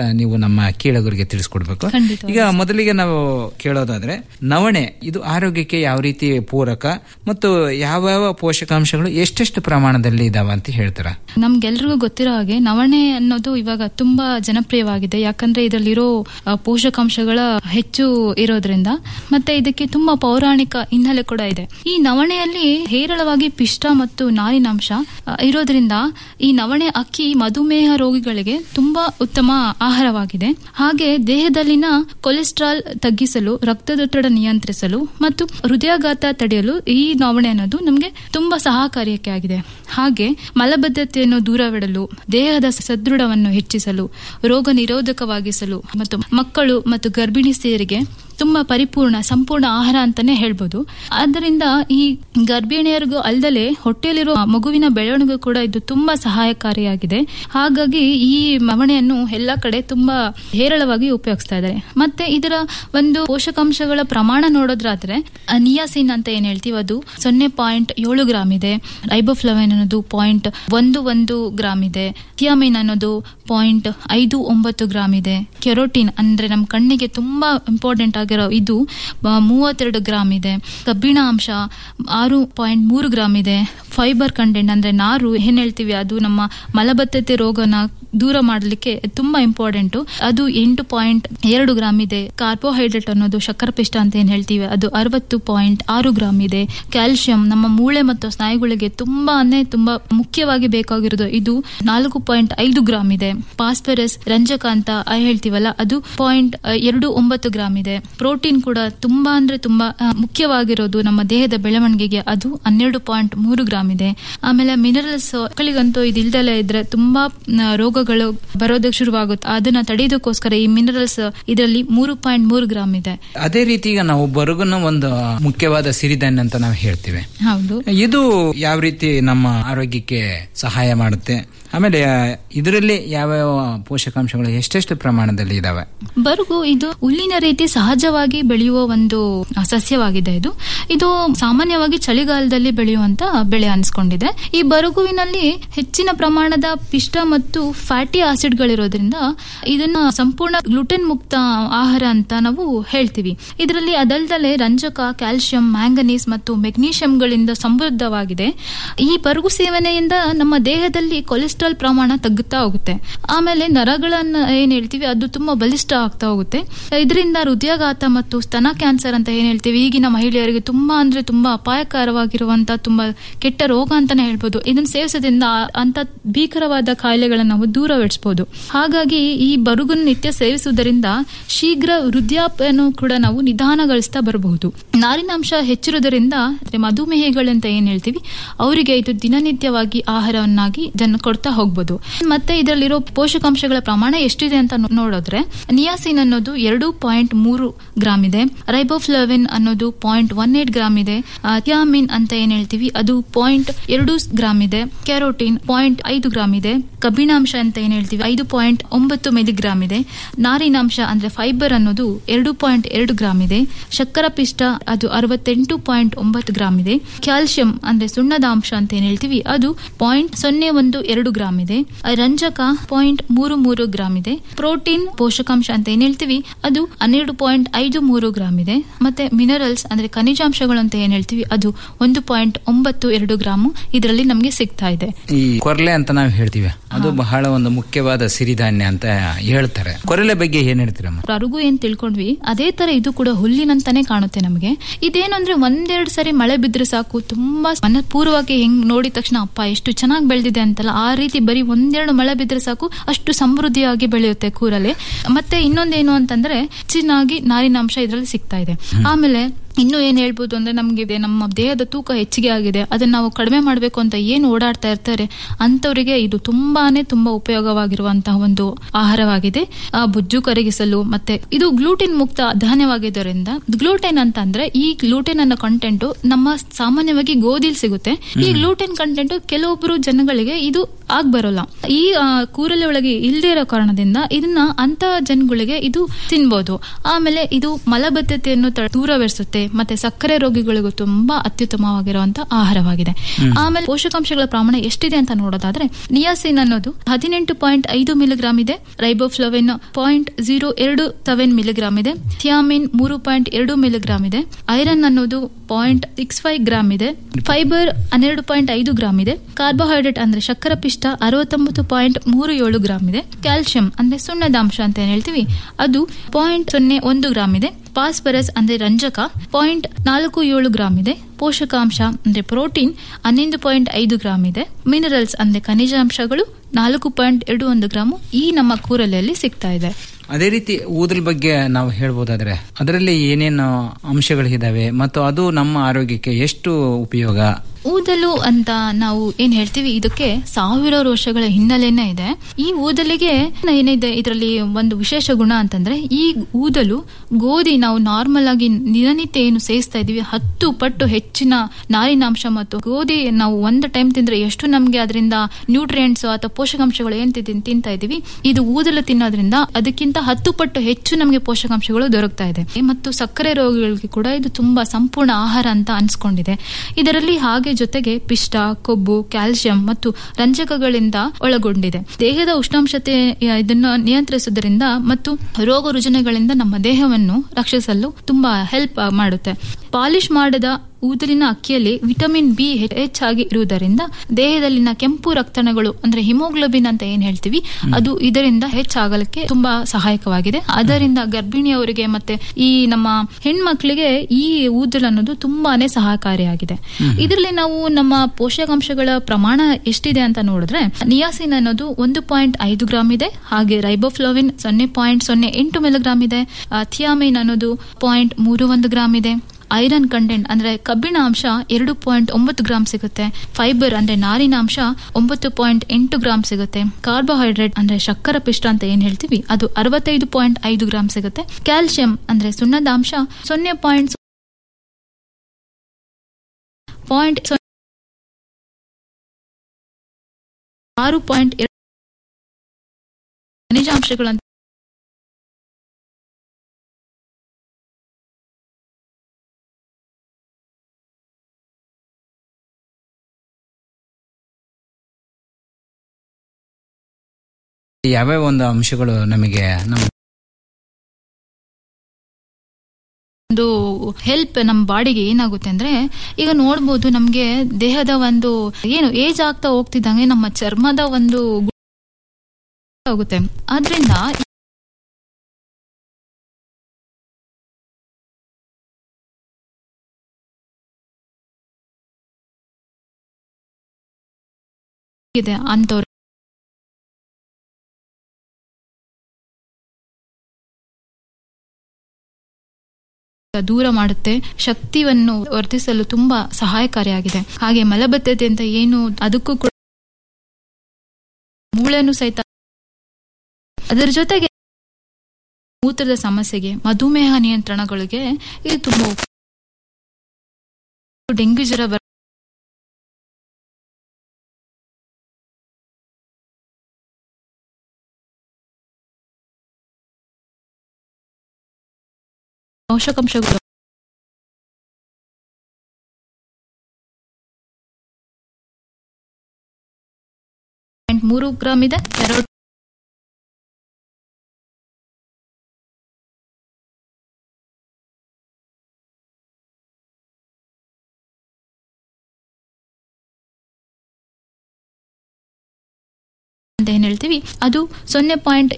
ನೀವು ನಮ್ಮ ಕೇಳಗರಿಗೆ ತಿಳಿಸ್ಕೊಡ್ಬೇಕು ಖಂಡಿತವಾಗಿ. ಈಗ ಮೊದಲಿಗೆ ನಾವು ಕೇಳೋದಾದ್ರೆ ನವಣೆ ಇದು ಆರೋಗ್ಯಕ್ಕೆ ಯಾವ ರೀತಿ ಪೂರಕ ಮತ್ತು ಯಾವ್ಯಾವ ಪೋಷಕಾಂಶಗಳು ಎಷ್ಟೆಷ್ಟು ಪ್ರಮಾಣದಲ್ಲಿ ಇದಾವ ಅಂತ ಹೇಳ್ತೀರಾ ನಮ್ಗೆಲ್ರಿಗೂ ಗೊತ್ತಿರೋ ಹಾಗೆ ನವಣೆ ಅನ್ನೋದು ಇವಾಗ ತುಂಬಾ ಜನಪ್ರಿಯವಾಗಿದೆ ಯಾಕಂದ್ರೆ ಇದರಲ್ಲಿರೋ ಆ, ಪೋಷಕಾಂಶಗಳ ಹೆಚ್ಚು ಇರೋದ್ರಿಂದ ಮತ್ತೆ ಇದಕ್ಕೆ ತುಂಬಾ ಪೌರಾಣಿಕ ಹಿನ್ನೆಲೆ ಕೂಡ ಇದೆ ಈ ನವಣೆಯಲ್ಲಿ ಹೇರಳವಾಗಿ ಪಿಷ್ಟ ಮತ್ತು ನಾರಿನಾಂಶ ಆ, ಇರೋದ್ರಿಂದ ಈ ನವಣೆ ಅಕ್ಕಿ ಮಧುಮೇಹ ರೋಗಿಗಳಿಗೆ ತುಂಬಾ ಉತ್ತಮ ಆಹಾರವಾಗಿದೆ ಹಾಗೆ ದೇಹದಲ್ಲಿನ ಕೊಲೆಸ್ಟ್ರಾಲ್ ತಗ್ಗಿಸಲು ರಕ್ತದೊತ್ತಡ ನಿಯಂತ್ರಿಸಲು ಮತ್ತು ಹೃದಯಾಘಾತ ತಡೆಯಲು ಈ ನವಣೆ ಅನ್ನೋದು ನಮಗೆ ತುಂಬಾ ಸಹಕಾರಿಯಕ್ಕೆ ಆಗಿದೆ ಹಾಗೆ ಮಲಬದ್ಧತೆಯನ್ನು ದೂರವಿಡಲು ದೇಹದ ಸದೃಢವನ್ನು ಹೆಚ್ಚಿಸಲು ರೋಗ ನಿರೋಧಕವಾಗಿಸಲು ಮತ್ತು ಮಕ್ಕಳು ಮತ್ತು ಗರ್ಭಿಣಿ ಸ್ತ್ರೀಯರಿಗೆ ತುಂಬಾ ಪರಿಪೂರ್ಣ ಸಂಪೂರ್ಣ ಆಹಾರ ಅಂತಾನೆ ಹೇಳ್ಬೋದು ಆದ್ದರಿಂದ ಈ ಗರ್ಭಿಣಿಯರಿಗೂ ಅಲ್ಲದೆ ಹೊಟ್ಟೆಯಲ್ಲಿರೋ ಮಗುವಿನ ಬೆಳವಣಿಗೆ ಕೂಡ ಇದು ತುಂಬಾ ಸಹಾಯಕಾರಿಯಾಗಿದೆ ಹಾಗಾಗಿ ಈ ನವಣೆಯನ್ನು ಎಲ್ಲ ಕಡೆ ತುಂಬಾ ಹೇರಳವಾಗಿ ಉಪಯೋಗಿಸ್ತಾ ಇದ್ದಾರೆ ಮತ್ತೆ ಇದರ ಒಂದು ಪೋಷಕಾಂಶಗಳ ಪ್ರಮಾಣ ನೋಡೋದ್ರಾದ್ರೆ ಆ, ನಿಯಾಸಿನ್ ಅಂತ ಏನ್ ಹೇಳ್ತೀವಿ ಅದು ಸೊನ್ನೆ ಪಾಯಿಂಟ್ ಏಳು ಗ್ರಾಮ್ ಇದೆ ರೈಬೋಫ್ಲವೈನ್ ಅನ್ನೋದು ಪಾಯಿಂಟ್ ಒಂದು ಒಂದು ಗ್ರಾಮ್ ಇದೆ ಥಿಯಾಮಿನ್ ಅನ್ನೋದು ಪಾಯಿಂಟ್ ಐದು ಒಂಬತ್ತು ಗ್ರಾಮ್ ಇದೆ ಕೆರೋಟಿನ್ ಅಂದ್ರೆ ನಮ್ಮ ಕಣ್ಣಿಗೆ ತುಂಬಾ ಇಂಪಾರ್ಟೆಂಟ್ ಆಗಿರೋ ಇದು ಆ, ಮೂವತ್ತೆರಡು ಗ್ರಾಮ್ ಇದೆ ಕಬ್ಬಿಣ ಅಂಶ ಆರು ಪಾಯಿಂಟ್ ಮೂರು ಗ್ರಾಮ್ ಇದೆ ಫೈಬರ್ ಕಂಟೆಂಟ್ ಅಂದ್ರೆ ನಾರು ಏನ್ ಹೇಳ್ತೀವಿ ಅದು ನಮ್ಮ ಮಲಬದ್ಧತೆ ರೋಗನ ದೂರ ಮಾಡಲಿಕ್ಕೆ ತುಂಬಾ ಇಂಪಾರ್ಟೆಂಟ್ ಅದು ಎಂಟು ಪಾಯಿಂಟ್ ಎರಡು ಗ್ರಾಮ್ ಇದೆ ಕಾರ್ಬೋಹೈಡ್ರೇಟ್ ಅನ್ನೋದು ಶಕ್ಕರೆ ಪಿಷ್ಟ ಅಂತ ಏನ್ ಹೇಳ್ತೀವಿ ಅದು ಅರವತ್ತು ಪಾಯಿಂಟ್ ಆರು ಗ್ರಾಮ್ ಇದೆ ಕ್ಯಾಲ್ಸಿಯಂ ನಮ್ಮ ಮೂಳೆ ಮತ್ತು ಸ್ನಾಯುಗಳಿಗೆ ತುಂಬಾ ಅಂದ್ರೆ ತುಂಬಾ ಮುಖ್ಯವಾಗಿ ಬೇಕಾಗಿರೋದು ಇದು ನಾಲ್ಕು ಪಾಯಿಂಟ್ ಐದು ಗ್ರಾಮ್ ಇದೆ ಫಾಸ್ಫರಸ್ ರಂಜಕ ಅಂತ ಆ ಹೇಳ್ತೀವಲ್ಲ ಅದು ಪಾಯಿಂಟ್ ಎರಡು ಒಂಬತ್ತು ಗ್ರಾಮ್ ಇದೆ ಪ್ರೋಟೀನ್ ಕೂಡ ತುಂಬಾ ಅಂದ್ರೆ ತುಂಬಾ ಆ, ಮುಖ್ಯವಾಗಿರೋದು ನಮ್ಮ ದೇಹದ ಬೆಳವಣಿಗೆಗೆ ಅದು ಹನ್ನೆರಡು ಪಾಯಿಂಟ್ ಮೂರು ಗ್ರಾಮ್ ಇದೆ ಆಮೇಲೆ ಮಿನರಲ್ಸ್ ಮಕ್ಕಳಿಗಂತೂ ಇದು ಇಲ್ದಲೇ ಇದ್ರೆ ತುಂಬಾ ನ, ರೋಗಗಳು ಬರೋದಕ್ಕೆ ಶುರುವಾಗುತ್ತೆ ಅದನ್ನ ತಡೆಯೋದಕ್ಕೋಸ್ಕರ ಈ ಮಿನರಲ್ಸ್ ಇದರಲ್ಲಿ ಮೂರು ಪಾಯಿಂಟ್ ಮೂರು ಗ್ರಾಮ್ ಇದೆ ಅದೇ ರೀತಿ ಈಗ ನಾವು ಬರುಗನ ಒಂದು ಮುಖ್ಯವಾದ ಸಿರಿಧಾನ್ಯ ಅಂತ ನಾವು ಹೇಳ್ತೀವಿ ಹೌದು ಇದು ಯಾವ ರೀತಿ ನಮ್ಮ ಆರೋಗ್ಯಕ್ಕೆ ಸಹಾಯ ಮಾಡುತ್ತೆ ಆಮೇಲೆ ಆ, ಇದರಲ್ಲಿ ಯಾವ್ಯಾವ ಪೋಷಕಾಂಶಗಳು ಎಷ್ಟೆಷ್ಟು ಪ್ರಮಾಣದಲ್ಲಿ ಇದಾವೆ ಬರುಗು ಇದು ಹುಲ್ಲಿನ ರೀತಿ ಸಹಜವಾಗಿ ಬೆಳೆಯುವ ಒಂದು ಆ, ಸಸ್ಯವಾಗಿದೆ ಇದು ಇದು ಸಾಮಾನ್ಯವಾಗಿ ಚಳಿಗಾಲದಲ್ಲಿ ಬೆಳೆಯುವಂತ ಬೆಳೆ ಅನ್ಸ್ಕೊಂಡಿದೆ ಈ ಬರುಗುವಿನಲ್ಲಿ ಹೆಚ್ಚಿನ ಪ್ರಮಾಣದ ಪಿಷ್ಟ ಮತ್ತು ಫ್ಯಾಟಿ ಆಸಿಡ್ಗಳಿರೋದ್ರಿಂದ ಇದನ್ನ ಸಂಪೂರ್ಣ ಗ್ಲುಟೆನ್ ಮುಕ್ತ ಆಹಾರ ಅಂತ ನಾವು ಹೇಳ್ತೀವಿ ಇದರಲ್ಲಿ ಅದಲ್ದಲೆ ರಂಜಕ ಕ್ಯಾಲ್ಸಿಯಂ ಮ್ಯಾಂಗನೀಸ್ ಮತ್ತು ಮೆಗ್ನೀಷಿಯಂಗಳಿಂದ ಸಮೃದ್ಧವಾಗಿದೆ ಈ ಬರುಗು ಸೇವನೆಯಿಂದ ನಮ್ಮ ದೇಹದಲ್ಲಿ ಕೊಲೆಸ್ಟ್ರಾಲ್ ಪ್ರಮಾಣ ತಗ್ಗುತ್ತಾ ಹೋಗುತ್ತೆ ಆಮೇಲೆ ನರಗಳನ್ನ ಏನ್ ಹೇಳ್ತೀವಿ ಅದು ತುಂಬಾ ಬಲಿಷ್ಠ ಆಗ್ತಾ ಹೋಗುತ್ತೆ ಇದರಿಂದ ಹೃದಯಾಘಾತ ಮತ್ತು ಸ್ತನ ಕ್ಯಾನ್ಸರ್ ಅಂತ ಏನ್ ಹೇಳ್ತೀವಿ ಈಗಿನ ಮಹಿಳೆಯರಿಗೆ ತುಂಬಾ ಅಂದ್ರೆ ತುಂಬಾ ಅಪಾಯಕರವಾಗಿರುವಂತ ತುಂಬಾ ಕೆಟ್ಟ ರೋಗ ಅಂತಾನೆ ಹೇಳ್ಬೋದು ಇದನ್ನ ಸೇವಿಸೋದ್ರಿಂದ ಆ- ಅಂತ ಭೀಕರವಾದ ಕಾಯಿಲೆಗಳನ್ನ ನಾವು ದೂರವಿಡಿಸಬಹುದು ಹಾಗಾಗಿ ಈ ಬರುಗನ್ನು ನಿತ್ಯ ಸೇವಿಸುವುದರಿಂದ ಶೀಘ್ರ ವೃದ್ಧಾಪ್ಯನು ಕೂಡ ನಾವು ನಿಧಾನಗೊಳಿಸ್ತಾ ಬರಬಹುದು ನಾರಿನಾಂಶ ಹೆಚ್ಚಿರುವುದರಿಂದ ಅಂದ್ರೆ ಮಧುಮೇಹಿಗಳಂತ ಏನ್ ಹೇಳ್ತೀವಿ ಅವರಿಗೆ ಇದು ದಿನನಿತ್ಯವಾಗಿ ಆಹಾರವನ್ನಾಗಿ ಇದನ್ನು ಕೊಡ್ತಾ ಹೋಗ್ಬೋದು ಮತ್ತೆ ಇದರಲ್ಲಿರೋ ಪೋಷಕಾಂಶಗಳ ಪ್ರಮಾಣ ಎಷ್ಟಿದೆ ಅಂತ ನೋ- ನೋಡಿದ್ರೆ ನಿಯಾಸಿನ್ ಅನ್ನೋದು ಎರಡು ಪಾಯಿಂಟ್ ಮೂರು ಗ್ರಾಮ್ ಇದೆ ರೈಬೋಫ್ಲವಿನ್ ಅನ್ನೋದು ಪಾಯಿಂಟ್ ಒನ್ ಏಟ್ ಗ್ರಾಮ್ ಇದೆ ಥಿಯಾಮಿನ್ ಅಂತ ಏನ್ ಹೇಳ್ತೀವಿ ಅದು ಪಾಯಿಂಟ್ ಎರಡು ಗ್ರಾಮ್ ಇದೆ ಕ್ಯಾರೋಟಿನ್ ಪಾಯಿಂಟ್ ಐದು ಗ್ರಾಮ್ ಇದೆ ಕಬ್ಬಿಣಾಂಶ ಅಂತ ಏನ್ ಹೇಳ್ತೀವಿ ಐದು ಪಾಯಿಂಟ್ ಒಂಬತ್ತು ಮಿಲಿಗ್ರಾಮ್ ಇದೆ ನಾರಿನಾಂಶ ಅಂದ್ರೆ ಫೈಬರ್ ಅನ್ನೋದು ಎರಡು ಪಾಯಿಂಟ್ ಎರಡು ಗ್ರಾಮ್ ಇದೆ ಶಕ್ಕರ ಪಿಷ್ಟ ಅದು ಅರವತ್ತೆಂಟು ಪಾಯಿಂಟ್ ಒಂಬತ್ತು ಗ್ರಾಮ್ ಇದೆ ಕ್ಯಾಲ್ಸಿಯಂ ಅಂದ್ರೆ ಸುಣ್ಣದ ಅಂಶ ಅಂತ ಏನ್ ಹೇಳ್ತೀವಿ ಅದು ಪಾಯಿಂಟ್ ಸೊನ್ನೆ ಒಂದು ಎರಡು ಗ್ರಾಮ್ ಇದೆ ರಂಜಕ ಪಾಯಿಂಟ್ ಮೂರು ಮೂರು ಗ್ರಾಮ್ ಇದೆ ಪ್ರೋಟೀನ್ ಪೋಷಕಾಂಶ ಅಂತ ಏನ್ ಹೇಳ್ತೀವಿ ಅದು ಹನ್ನೆರಡು ಪಾಯಿಂಟ್ ಐದು ಮೂರು ಗ್ರಾಮ್ ಇದೆ ಮತ್ತೆ ಮಿನರಲ್ಸ್ ಅಂದ್ರೆ ಖನಿಜಾಂಶಗಳು ಅಂತ ಏನ್ ಹೇಳ್ತೀವಿ ಅದು ಒಂದು ಪಾಯಿಂಟ್ ಒಂಬತ್ತು ಎರಡು ಗ್ರಾಮ್ ಇದರಲ್ಲಿ ನಮಗೆ ಸಿಗ್ತಾ ಇದೆ ಈ ಕೊರಲೆ ಅಂತ ನಾವು ಹೇಳ್ತೀವಿ ಅದು ಬಹಳ ಒಂದು ಮುಖ್ಯವಾದ ಸಿರಿಧಾನ್ಯ ಅಂತ ಹೇಳ್ತಾರೆ ಕೊರಲೆ ಬಗ್ಗೆ ಏನ್ ಹೇಳ್ತೀರಮ್ಮ ಅರುಗು ಏನ್ ತಿಳ್ಕೊಂಡ್ವಿ ಅದೇ ತರ ಇದು ಕೂಡ ಹುಲ್ಲಿನಂತಾನೆ ಕಾಣುತ್ತೆ ನಮಗೆ ಇದೇನು ಅಂದ್ರೆ ಒಂದೆರಡು ಸರಿ ಮಳೆ ಬಿದ್ರೆ ಸಾಕು ತುಂಬಾ ಮನಪೂರ್ವವಾಗಿ ಹೆಂಗ್ ನೋಡಿದ ತಕ್ಷಣ ಅಪ್ಪ ಎಷ್ಟು ಚೆನ್ನಾಗಿ ಬೆಳೆದಿದೆ ಅಂತಲ್ಲ ಆ ರೀತಿ ಬರೀ ಒಂದೆರಡು ಮಳೆ ಬಿದ್ರೆ ಸಾಕು ಅಷ್ಟು ಸಮೃದ್ಧಿಯಾಗಿ ಬೆಳೆಯುತ್ತೆ ಕೂರಲೆ ಮತ್ತೆ ಇನ್ನೊಂದೇನು ಅಂತಂದ್ರೆ ಹೆಚ್ಚಿನಾಗಿ ನಾರಿನಾಂಶ ಇದರಲ್ಲಿ ಸಿಗ್ತಾ ಇದೆ ಆಮೇಲೆ ಇನ್ನು ಏನ್ ಹೇಳ್ಬೋದು ಅಂದ್ರೆ ನಮ್ಗೆ ಇದೆ ನಮ್ಮ ದೇಹದ ತೂಕ ಹೆಚ್ಚಿಗೆ ಆಗಿದೆ ಅದನ್ನ ನಾವು ಕಡಿಮೆ ಮಾಡಬೇಕು ಅಂತ ಏನು ಓಡಾಡ್ತಾ ಇರ್ತಾರೆ ಅಂತವರಿಗೆ ಇದು ತುಂಬಾನೇ ತುಂಬಾ ಉಪಯೋಗವಾಗಿರುವಂತಹ ಒಂದು ಆಹಾರವಾಗಿದೆ ಆ ಬುಜ್ಜು ಕರಗಿಸಲು ಮತ್ತೆ ಇದು ಗ್ಲೂಟೆನ್ ಮುಕ್ತ ಧಾನ್ಯವಾಗಿದ್ದರಿಂದ ಗ್ಲೂಟೆನ್ ಅಂತ ಅಂದ್ರೆ ಈ ಗ್ಲೂಟೆನ್ ಅನ್ನೋ ಕಂಟೆಂಟ್ ನಮ್ಮ ಸಾಮಾನ್ಯವಾಗಿ ಗೋಧಿಲ್ ಸಿಗುತ್ತೆ ಈ ಗ್ಲೂಟೆನ್ ಕಂಟೆಂಟ್ ಕೆಲವೊಬ್ಬರು ಜನಗಳಿಗೆ ಇದು ಆಗ್ ಬರೋಲ್ಲ ಈ ಆ, ಕೂರಲೆ ಒಳಗೆ ಇಲ್ಲದೆ ಇರೋ ಕಾರಣದಿಂದ ಇದನ್ನ ಅಂತ ಜನಗಳಿಗೆ ಇದು ತಿನ್ಬೋದು ಆಮೇಲೆ ಇದು ಮಲಬದ್ಧತೆಯನ್ನು ತ- ದೂರವಿರಿಸುತ್ತೆ ಮತ್ತೆ ಸಕ್ಕರೆ ರೋಗಿಗಳಿಗೂ ತುಂಬಾ ಅತ್ಯುತ್ತಮವಾಗಿರುವಂತ ಆಹಾರವಾಗಿದೆ ಆಮೇಲೆ ಪೋಷಕಾಂಶಗಳ ಪ್ರಮಾಣ ಎಷ್ಟಿದೆ ಅಂತ ನೋಡೋದಾದ್ರೆ ನಿಯಾಸಿನ್ ಅನ್ನೋದು ಹದಿನೆಂಟು ಪಾಯಿಂಟ್ ಐದು ಮಿಲಿಗ್ರಾಮ್ ಇದೆ ರೈಬೋಫ್ಲವಿನ್ ಪಾಯಿಂಟ್ ಜೀರೋ ಎರಡು ಸೆವೆನ್ ಮಿಲಿಗ್ರಾಮ್ ಇದೆ ಥಿಯಾಮಿನ್ ಮೂರು ಪಾಯಿಂಟ್ ಎರಡು ಮಿಲಿಗ್ರಾಮ್ ಇದೆ ಐರನ್ ಅನ್ನೋದು ಪಾಯಿಂಟ್ ಸಿಕ್ಸ್ ಫೈವ್ ಗ್ರಾಮ್ ಇದೆ ಫೈಬರ್ ಹನ್ನೆರಡು ಪಾಯಿಂಟ್ ಐದು ಗ್ರಾಮ್ ಇದೆ ಕಾರ್ಬೋಹೈಡ್ರೇಟ್ ಅಂದ್ರೆ ಶಕ್ಕರ ಪಿಷ್ಟ ಅರವತ್ತೊಂಬತ್ತು ಪಾಯಿಂಟ್ ಮೂರು ಏಳು ಗ್ರಾಮ್ ಇದೆ ಕ್ಯಾಲ್ಸಿಯಂ ಅಂದ್ರೆ ಸುಣ್ಣದ ಅಂಶ ಅಂತ ಏನ್ ಹೇಳ್ತೀವಿ ಅದು ಪಾಯಿಂಟ್ ಸೊನ್ನೆ ಒಂದು ಗ್ರಾಮ್ ಇದೆ ಫಾಸ್ಫರಸ್ ಅಂದ್ರೆ ರಂಜಕ ಪಾಯಿಂಟ್ ನಾಲ್ಕು ಏಳು ಗ್ರಾಮ್ ಇದೆ ಪೋಷಕಾಂಶ ಅಂದ್ರೆ ಪ್ರೋಟೀನ್ ಹನ್ನೊಂದು ಪಾಯಿಂಟ್ ಐದು ಗ್ರಾಮ್ ಇದೆ ಮಿನರಲ್ಸ್ ಅಂದ್ರೆ ಖನಿಜಾಂಶಗಳು ನಾಲ್ಕು ಪಾಯಿಂಟ್ ಎರಡು ಒಂದು ಗ್ರಾಮು ಈ ನಮ್ಮ ಕೂರಲೆಯಲ್ಲಿ ಸಿಗ್ತಾ ಇದೆ ಅದೇ ರೀತಿ ಊದಲ್ ಬಗ್ಗೆ ನಾವು ಹೇಳ್ಬೋದಾದ್ರೆ ಅದರಲ್ಲಿ ಏನೇನು ಅಂಶಗಳಿದಾವೆ ಮತ್ತು ಅದು ನಮ್ಮ ಆರೋಗ್ಯಕ್ಕೆ ಎಷ್ಟು ಉಪಯೋಗ ಊದಲು ಅಂತ ನಾವು ಏನ್ ಹೇಳ್ತೀವಿ ಇದಕ್ಕೆ ಸಾವಿರಾರು ವರ್ಷಗಳ ಹಿನ್ನೆಲೆನೇ ಇದೆ ಈ ಊದಲಿಗೆ ಏನಿದೆ ಇದರಲ್ಲಿ ಒಂದು ವಿಶೇಷ ಗುಣ ಅಂತಂದ್ರೆ ಈ ಊದಲು ಗೋಧಿ ನಾವು ನಾರ್ಮಲ್ ಆಗಿ ದಿನನಿತ್ಯ ಏನು ಸೇವಿಸ್ತಾ ಇದೀವಿ ಹತ್ತು ಪಟ್ಟು ಹೆಚ್ಚಿನ ನಾರಿನಾಂಶ ಮತ್ತು ಗೋಧಿ ನಾವು ಒಂದು ಟೈಮ್ ತಿಂದ್ರೆ ಎಷ್ಟು ನಮ್ಗೆ ಅದರಿಂದ ನ್ಯೂಟ್ರಿಯೆಂಟ್ಸ್ ಅಥವಾ ಪೋಷಕಾಂಶಗಳು ಏನ್ ತಿನ್- ತಿಂತಾ ಇದೀವಿ ಇದು ಊದಲು ತಿನ್ನೋದ್ರಿಂದ ಅದಕ್ಕಿಂತ ಹತ್ತು ಪಟ್ಟು ಹೆಚ್ಚು ನಮಗೆ ಪೋಷಕಾಂಶಗಳು ದೊರಕ್ತಾ ಇದೆ ಮತ್ತು ಸಕ್ಕರೆ ರೋಗಿಗಳಿಗೆ ಕೂಡ ಇದು ತುಂಬಾ ಸಂಪೂರ್ಣ ಆಹಾರ ಅಂತ ಅನ್ಸ್ಕೊಂಡಿದೆ ಇದರಲ್ಲಿ ಹಾಗೆ ಜೊತೆಗೆ ಪಿಷ್ಟ ಕೊಬ್ಬು ಕ್ಯಾಲ್ಸಿಯಂ ಮತ್ತು ರಂಜಕಗಳಿಂದ ಒಳಗೊಂಡಿದೆ ದೇಹದ ಉಷ್ಣಾಂಶತೆ ಆ, ಇದನ್ನು ನಿಯಂತ್ರಿಸುವುದರಿಂದ ಮತ್ತು ರೋಗ ರುಜಿನಗಳಿಂದ ನಮ್ಮ ದೇಹವನ್ನು ರಕ್ಷಿಸಲು ತುಂಬಾ ಹೆಲ್ಪ್ ಮಾಡುತ್ತೆ ಪಾಲಿಶ್ ಮಾಡದ ಊದಲಿನ ಅಕ್ಕಿಯಲ್ಲಿ ವಿಟಮಿನ್ ಬಿ ಹೆಚ್ಚಾಗಿ ಇರುವುದರಿಂದ ದೇಹದಲ್ಲಿನ ಕೆಂಪು ರಕ್ತಣಗಳು ಅಂದ್ರೆ ಹಿಮೋಗ್ಲೋಬಿನ್ ಅಂತ ಏನ್ ಹೇಳ್ತೀವಿ ಅದು ಇದರಿಂದ ಹೆಚ್ಚಾಗಲಿಕ್ಕೆ ತುಂಬಾ ಸಹಾಯಕವಾಗಿದೆ ಅದರಿಂದ ಗರ್ಭಿಣಿಯವರಿಗೆ ಮತ್ತೆ ಈ ನಮ್ಮ ಹೆಣ್ಮಕ್ಳಿಗೆ ಈ ಊದಲು ಅನ್ನೋದು ತುಂಬಾನೇ ಸಹಕಾರಿಯಾಗಿದೆ ಇದರಲ್ಲಿ ನಾವು ನಮ್ಮ ಪೋಷಕಾಂಶಗಳ ಪ್ರಮಾಣ ಎಷ್ಟಿದೆ ಅಂತ ನೋಡಿದ್ರೆ ನಿಯಾಸಿನ್ ಅನ್ನೋದು ಒಂದು ಪಾಯಿಂಟ್ ಐದು ಗ್ರಾಮ್ ಇದೆ ಹಾಗೆ ರೈಬೋಫ್ಲೋವಿನ್ ಸೊನ್ನೆ ಪಾಯಿಂಟ್ ಸೊನ್ನೆ ಎಂಟು ಮಿಲಿಗ್ರಾಮ್ ಇದೆ ಆ, ಥಿಯಾಮಿನ್ ಅನ್ನೋದು ಪಾಯಿಂಟ್ ಮೂರು ಒಂದು ಗ್ರಾಮ್ ಇದೆ ಐರನ್ ಕಂಟೆಂಟ್ ಅಂದ್ರೆ ಕಬ್ಬಿಣ ಅಂಶ ಎರಡು ಪಾಯಿಂಟ್ ಒಂಬತ್ತು ಗ್ರಾಮ್ ಸಿಗುತ್ತೆ ಫೈಬರ್ ಅಂದ್ರೆ ನಾರಿನ ಅಂಶ ಒಂಬತ್ತು ಪಾಯಿಂಟ್ ಎಂಟು ಗ್ರಾಮ್ ಸಿಗುತ್ತೆ ಕಾರ್ಬೋಹೈಡ್ರೇಟ್ ಅಂದ್ರೆ ಶಕ್ಕರ ಪಿಷ್ಟ ಅಂತ ಏನ್ ಹೇಳ್ತೀವಿ ಅದು ಅರವತ್ತೈದು ಪಾಯಿಂಟ್ ಐದು ಗ್ರಾಮ್ ಸಿಗುತ್ತೆ ಕ್ಯಾಲ್ಸಿಯಂ ಅಂದ್ರೆ ಸುಣ್ಣದ ಅಂಶ ಸೊನ್ನೆ ಪಾಯಿಂಟ್ ಪಾಯಿಂಟ್ ಆರು ಪಾಯಿಂಟ್ ಎರಡು ಖನಿಜಾಂಶಗಳಂತ ಯಾವ್ಯಾವ ಒಂದು ಅಂಶಗಳು ನಮಗೆ ನಮ್ಮ ಒಂದು ಹೆಲ್ಪ್ ನಮ್ಮ ಬಾಡಿಗೆ ಏನಾಗುತ್ತೆ ಅಂದ್ರೆ ಈಗ ನೋಡ್ಬೋದು ನಮ್ಗೆ ದೇಹದ ಒಂದು ಏನು ಏಜ್ ಆಗ್ತಾ ಹೋಗ್ತಿದ್ದಂಗೆ ನಮ್ಮ ಚರ್ಮದ ಒಂದು ಗು- ಹೋಗುತ್ತೆ ಆದ್ರಿಂದ ಇದೆ ಅಂತವ್ರು ದೂರ ಮಾಡುತ್ತೆ ಶಕ್ತಿಯನ್ನು ವರ್ಧಿಸಲು ತುಂಬಾ ಸಹಾಯಕಾರಿಯಾಗಿದೆ ಹಾಗೆ ಮಲಬದ್ಧತೆ ಅಂತ ಏನು ಅದಕ್ಕೂ ಕೂಡ ಮೂಳೆನು ಸಹಿತ ಅದರ ಜೊತೆಗೆ ಮೂತ್ರದ ಸಮಸ್ಯೆಗೆ ಮಧುಮೇಹ ನಿಯಂತ್ರಣಗಳಿಗೆ ಇದು ತುಂಬಾ ಉಪ- ಡೆಂಗ್ಯೂ ಜ್ವರ ಬರ ಪೋಷಕಾಂಶಗಳು ಪಾಯಿಂಟ್ ಮೂರು ಗ್ರಾಮ್ ಇದೆ ಎರಡು ಅಂತ ಏನ್ ಹೇಳ್ತೀವಿ ಅದು ಸೊನ್ನೆ ಪಾಯಿಂಟ್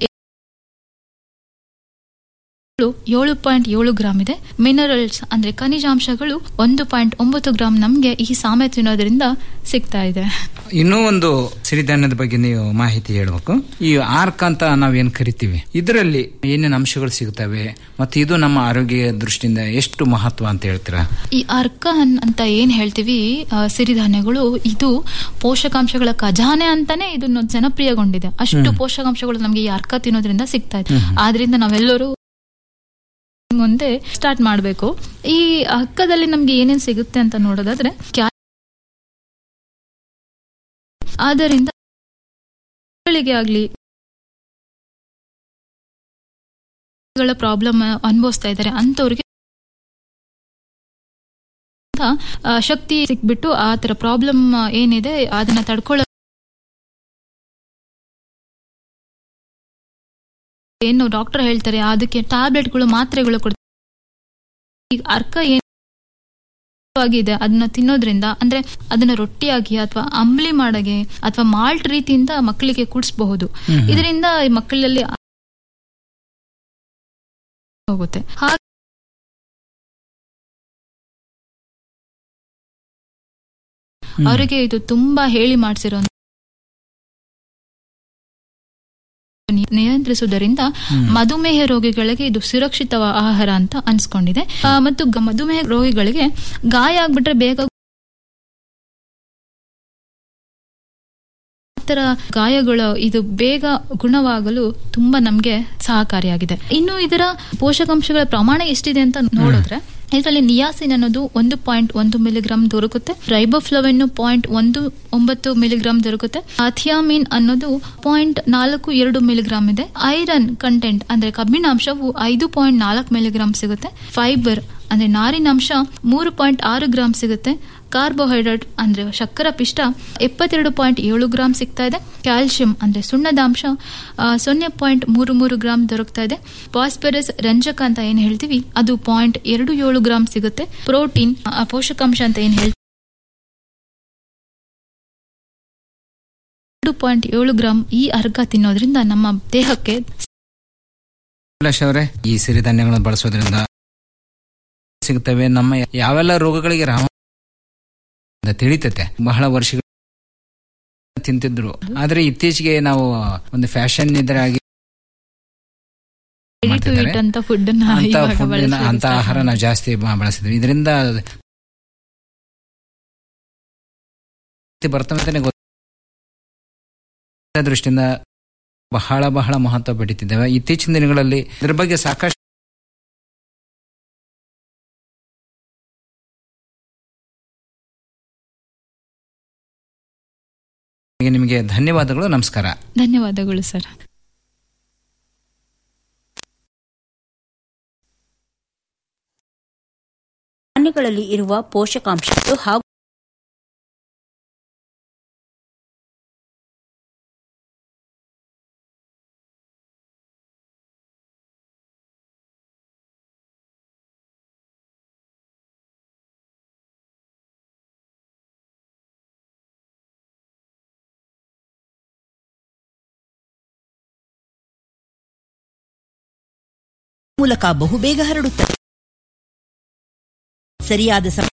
ಏಳು ಪಾಯಿಂಟ್ ಏಳು ಗ್ರಾಮ್ ಇದೆ ಮಿನರಲ್ಸ್ ಅಂದ್ರೆ ಖನಿಜಾಂಶಗಳು ಒಂದು ಪಾಯಿಂಟ್ ಒಂಬತ್ತು ಗ್ರಾಮ್ ನಮ್ಗೆ ಈ ಸಾಮೆ ತಿನ್ನೋದ್ರಿಂದ ಸಿಗ್ತಾ ಇದೆ ಇನ್ನೂ ಒಂದು ಸಿರಿಧಾನ್ಯದ ಬಗ್ಗೆ ನೀವು ಮಾಹಿತಿ ಹೇಳ್ಬೇಕು ಈ ಆರ್ಕ್ ಅಂತ ನಾವೇನ್ ಕರಿತೀವಿ ಇದರಲ್ಲಿ ಏನೇನು ಅಂಶಗಳು ಸಿಗ್ತವೆ ಮತ್ತು ಇದು ನಮ್ಮ ಆರೋಗ್ಯ ದೃಷ್ಟಿಯಿಂದ ಎಷ್ಟು ಮಹತ್ವ ಅಂತ ಹೇಳ್ತೀರಾ ಈ ಅರ್ಕ ಅನ್- ಅಂತ ಏನ್ ಹೇಳ್ತೀವಿ ಆ, ಸಿರಿಧಾನ್ಯಗಳು ಇದು ಪೋಷಕಾಂಶಗಳ ಖಜಾನೆ ಅಂತಾನೆ ಇದನ್ನು ಜನಪ್ರಿಯಗೊಂಡಿದೆ ಅಷ್ಟು ಹ್ಮ್. ಪೋಷಕಾಂಶಗಳು ನಮ್ಗೆ ಈ ಅರ್ಕ ತಿನ್ನೋದ್ರಿಂದ ಸಿಗ್ತಾ ಇದೆ ಹ್ಮ್. ಆದ್ರಿಂದ ನಾವೆಲ್ಲರೂ ಮುಂದೆ ಸ್ಟಾರ್ಟ್ ಮಾಡಬೇಕು ಈ ಅಕ್ಕದಲ್ಲಿ ನಮ್ಗೆ ಏನೇನ್ ಸಿಗುತ್ತೆ ಅಂತ ನೋಡೋದಾದ್ರೆ ಕ್ಯಾ- ಆದ್ದರಿಂದ ಮಕ್ಕಳಿಗೆ ಆಗ್ಲಿ ಪ್ರಾಬ್ಲಮ್ ಅನುಭವಿಸ್ತಾ ಇದ್ದಾರೆ ಅಂತವ್ರಿಗೆ ಆ, ಶಕ್ತಿ ಸಿಕ್ಬಿಟ್ಟು ಆ ತರ ಪ್ರಾಬ್ಲಮ್ ಏನಿದೆ ಅದನ್ನ ತಡ್ಕೊಳ್ಳೋ ಏನು ಡಾಕ್ಟರ್ ಹೇಳ್ತಾರೆ ಅದಕ್ಕೆ ಟ್ಯಾಬ್ಲೆಟ್ಗಳು ಮಾತ್ರೆಗಳು ಕೊಡ್ತಾರೆ ಈಗ ಅರ್ಕ ಏನು ಆಗಿದೆ ಅದನ್ನ ತಿನ್ನೋದ್ರಿಂದ ಅಂದ್ರೆ ಅದನ್ನ ರೊಟ್ಟಿಯಾಗಿ ಅಥವಾ ಅಂಬ್ಲಿ ಮಾಡಗೆ ಅಥವಾ ಮಾಲ್ಟ್ ರೀತಿಯಿಂದ ಮಕ್ಕಳಿಗೆ ಕುಡಿಸಬಹುದು ಹ್ಮ್. ಇದರಿಂದ ಈ ಮಕ್ಕಳಲ್ಲಿ ಹೋಗುತ್ತೆ ಹಾಗೆ ಹ್ಮ್. ಅವರಿಗೆ ಇದು ತುಂಬಾ ಹೇಳಿ ಮಾಡಿಸಿರೋ ನಿಯಂತ್ರಿಸುವುದರಿಂದ ಹ್ಮ್. ಮಧುಮೇಹ ರೋಗಿಗಳಿಗೆ ಇದು ಸುರಕ್ಷಿತ ಆಹಾರ ಅಂತ ಅನ್ಸ್ಕೊಂಡಿದೆ ಆ, ಮತ್ತು ಗ- ಮಧುಮೇಹ ರೋಗಿಗಳಿಗೆ ಗಾಯ ಆಗ್ಬಿಟ್ರೆ ಬೇಗ ತರ ಗಾಯಗಳು ಇದು ಬೇಗ ಗುಣವಾಗಲು ತುಂಬಾ ನಮ್ಗೆ ಸಹಕಾರಿಯಾಗಿದೆ ಇನ್ನು ಇದರ ಪೋಷಕಾಂಶಗಳ ಪ್ರಮಾಣ ಎಷ್ಟಿದೆ ಅಂತ ನೋಡಿದ್ರೆ ಇದರಲ್ಲಿ ನಿಯಾಸಿನ್ ಅನ್ನೋದು ಒಂದು ಪಾಯಿಂಟ್ ಒಂದು ಮಿಲಿಗ್ರಾಮ್ ದೊರಕುತ್ತೆ ರೈಬೋಫ್ಲವೆನ್ ಪಾಯಿಂಟ್ ಒಂದು ಒಂಬತ್ತು ಮಿಲಿಗ್ರಾಮ್ ದೊರಕುತ್ತೆ ಅಥಿಯಾಮಿನ್ ಅನ್ನೋದು ಪಾಯಿಂಟ್ ನಾಲ್ಕು ಎರಡು ಮಿಲಿಗ್ರಾಮ್ ಇದೆ ಐರನ್ ಕಂಟೆಂಟ್ ಅಂದ್ರೆ ಕಬ್ಬಿಣಾಂಶವು ಐದು ಪಾಯಿಂಟ್ ನಾಲ್ಕು ಮಿಲಿಗ್ರಾಮ್ ಸಿಗುತ್ತೆ ಫೈಬರ್ ಅಂದ್ರೆ ನಾರಿನಾಂಶ ಮೂರು ಪಾಯಿಂಟ್ ಆರು ಗ್ರಾಮ್ ಸಿಗುತ್ತೆ ಕಾರ್ಬೋಹೈಡ್ರೇಟ್ ಅಂದ್ರೆ ಶರ್ಕರ ಪಿಷ್ಟ ಎಪ್ಪತ್ತೆರಡು ಪಾಯಿಂಟ್ ಏಳು ಗ್ರಾಮ್ ಸಿಗ್ತಾ ಇದೆ ಕ್ಯಾಲ್ಸಿಯಂ ಅಂದ್ರೆ ಸುಣ್ಣದಾಂಶ ಆ, ಸೊನ್ನೆ ಪಾಯಿಂಟ್ ಮೂರು ಮೂರು ಗ್ರಾಮ್ ದೊರಕ್ತಾ ಇದೆ ಫಾಸ್ಫರಸ್ ರಂಜಕ ಅಂತ ಏನ್ ಹೇಳ್ತೀವಿ ಅದು ಪಾಯಿಂಟ್ ಎರಡು ಏಳು ಗ್ರಾಮ್ ಸಿಗುತ್ತೆ ಪ್ರೋಟೀನ್ ಆ, ಪೋಷಕಾಂಶ ಅಂತ ಏನ್ ಹೇಳ್ತೀವಿ ಎರಡು ಪಾಯಿಂಟ್ ಏಳು ಗ್ರಾಮ್ ಈ ಅರ್ಘ ತಿನ್ನೋದ್ರಿಂದ ನಮ್ಮ ದೇಹಕ್ಕೆ ಅಭಿಲಾಷ್ ಅವರೇ ಈ ಸಿರಿಧಾನ್ಯಗಳನ್ನು ಬಳಸೋದ್ರಿಂದ ಸಿಗುತ್ತವೆ ನಮ್ಮ ಯಾವೆಲ್ಲ ರೋಗಗಳಿಗೆ ರಾಮ ಅಂತ ತಿಳಿತತೆ ಬಹಳ ವರ್ಷಗಳು ತಿಂತಿದ್ರು ಆದ್ರೆ ಇತ್ತೀಚೆಗೆ ನಾವು ಒಂದು ಫ್ಯಾಷನ್ ಇದರಾಗಿ ರೆಡಿ ಟು ಮಾಡ್ತಿದ್ದಾರೆ. ಇಟ್ ಅಂತ ಫುಡ್ ಅಂತ ಇವಾಗ food ನ- ಬಳಸ್ಲಿಕ್ಕೆ ಅಂತ start ಆಹಾರ ನಾವು ಜಾಸ್ತಿ ಬ- ಬಳಸ್ತಿದ್ವಿ ಇದರಿಂದ ಬರ್ತವೆ ಅಂತಾನೆ ಗೊತ್ತ ದೃಷ್ಟಿಯಿಂದ ಬಹಳ ಬಹಳ ಮಹತ್ವ ಪಡೀತಿದ್ದೇವೆ ಇತ್ತೀಚಿನ ದಿನಗಳಲ್ಲಿ ಇದ್ರ ಬಗ್ಗೆ ಸಾಕಷ್ಟು ನಿಮಗೆ ಧನ್ಯವಾದಗಳು ನಮಸ್ಕಾರ ಧನ್ಯವಾದಗಳು ಸರ್ ಧಾನ್ಯಗಳಲ್ಲಿ ಇರುವ ಪೋಷಕಾಂಶಗಳು ಹಾಗೂ ಮೂಲಕ ಬಹುಬೇಗ ಹರಡುತ್ತದೆ ಸರಿಯಾದ ಸಮಯ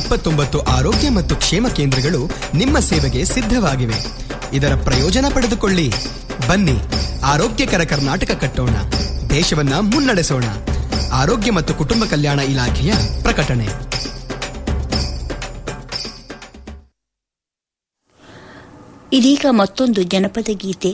ಇಪ್ಪತ್ತೊಂಬತ್ತು ಆರೋಗ್ಯ ಮತ್ತು ಕ್ಷೇಮ ಕೇಂದ್ರಗಳು ನಿಮ್ಮ ಸೇವೆಗೆ ಸಿದ್ಧವಾಗಿವೆ ಇದರ ಪ್ರಯೋಜನ ಪಡೆದುಕೊಳ್ಳಿ ಬನ್ನಿ ಆರೋಗ್ಯಕರ ಕರ್ನಾಟಕ ಕಟ್ಟೋಣ ದೇಶವನ್ನ ಮುನ್ನಡೆಸೋಣ ಆರೋಗ್ಯ ಮತ್ತು ಕುಟುಂಬ ಕಲ್ಯಾಣ ಇಲಾಖೆಯ ಪ್ರಕಟಣೆ ಇದೀಗ ಮತ್ತೊಂದು ಜನಪದ ಗೀತೆ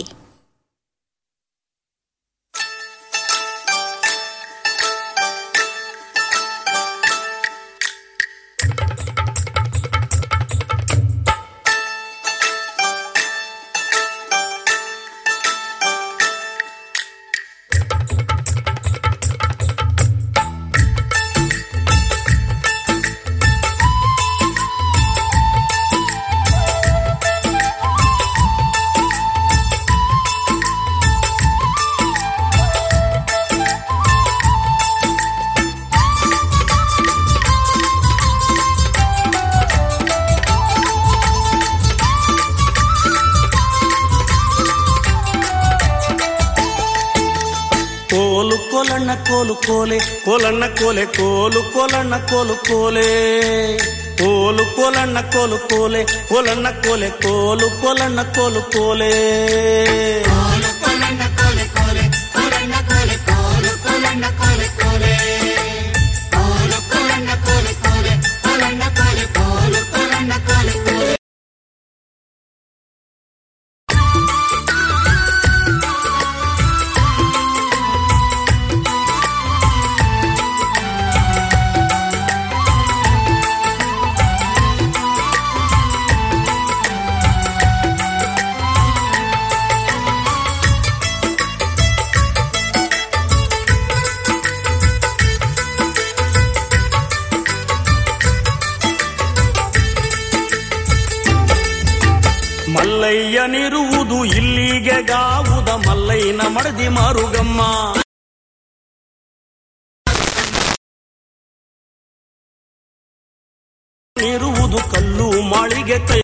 ಕೋಲು ಕೋಲಣ್ಣ ಕೋಲು ಕೋಲೆ ಕೋಲಣ್ಣ ಕೋಲೆ ಕೋಲು ಕೋಲಣ್ಣ ಕೋಲು ಕೋಲೆ ಕೋಲು ಕೋಲಣ್ಣ ಕೋಲು ಕೋಲೆ ಕೋಲಣ್ಣ ಕೋಲೆ ಕೋಲು ಕೋಲಣ್ಣ ಕೋಲು ಕೋಲೆ ಮಲ್ಲಯ್ಯನಿರುವುದು ಇಲ್ಲಿಗೆ ಗಾವುದ ಮಲ್ಲಯ್ಯನ ಮಡದಿ ಮಾರುಗಮ್ಮ ಇರುವುದು ಕಲ್ಲು ಮಾಳಿಗೆ ಕೈ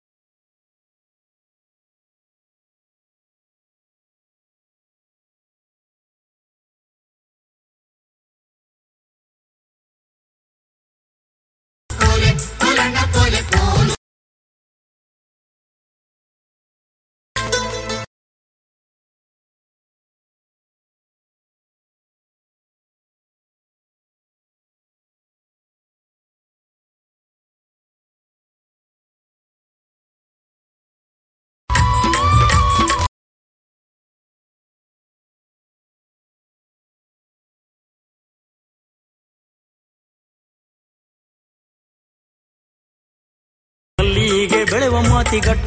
ಮಲ್ಲಿಗೆ ಬೆಳೆವ ಮಾತಿಗಟ್ಟ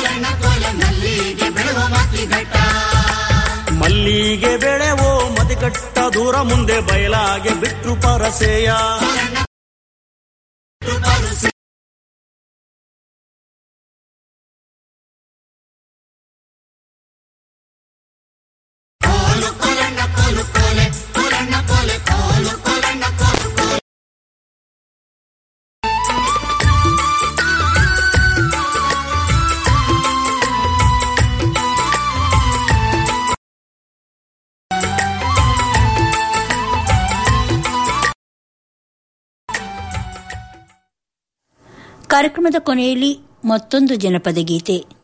ಮಲ್ಲಿಗೆ ಬೆಳೆವೋ ಮತಿಗಟ್ಟ ದೂರ ಮುಂದೆ ಬಯಲಾಗೆ ಬಿಟ್ರು ಪರಸೆಯ ಕಾರ್ಯಕ್ರಮದ ಕೊನೆಯಲ್ಲಿ ಮತ್ತೊಂದು ಜನಪದ ಗೀತೆ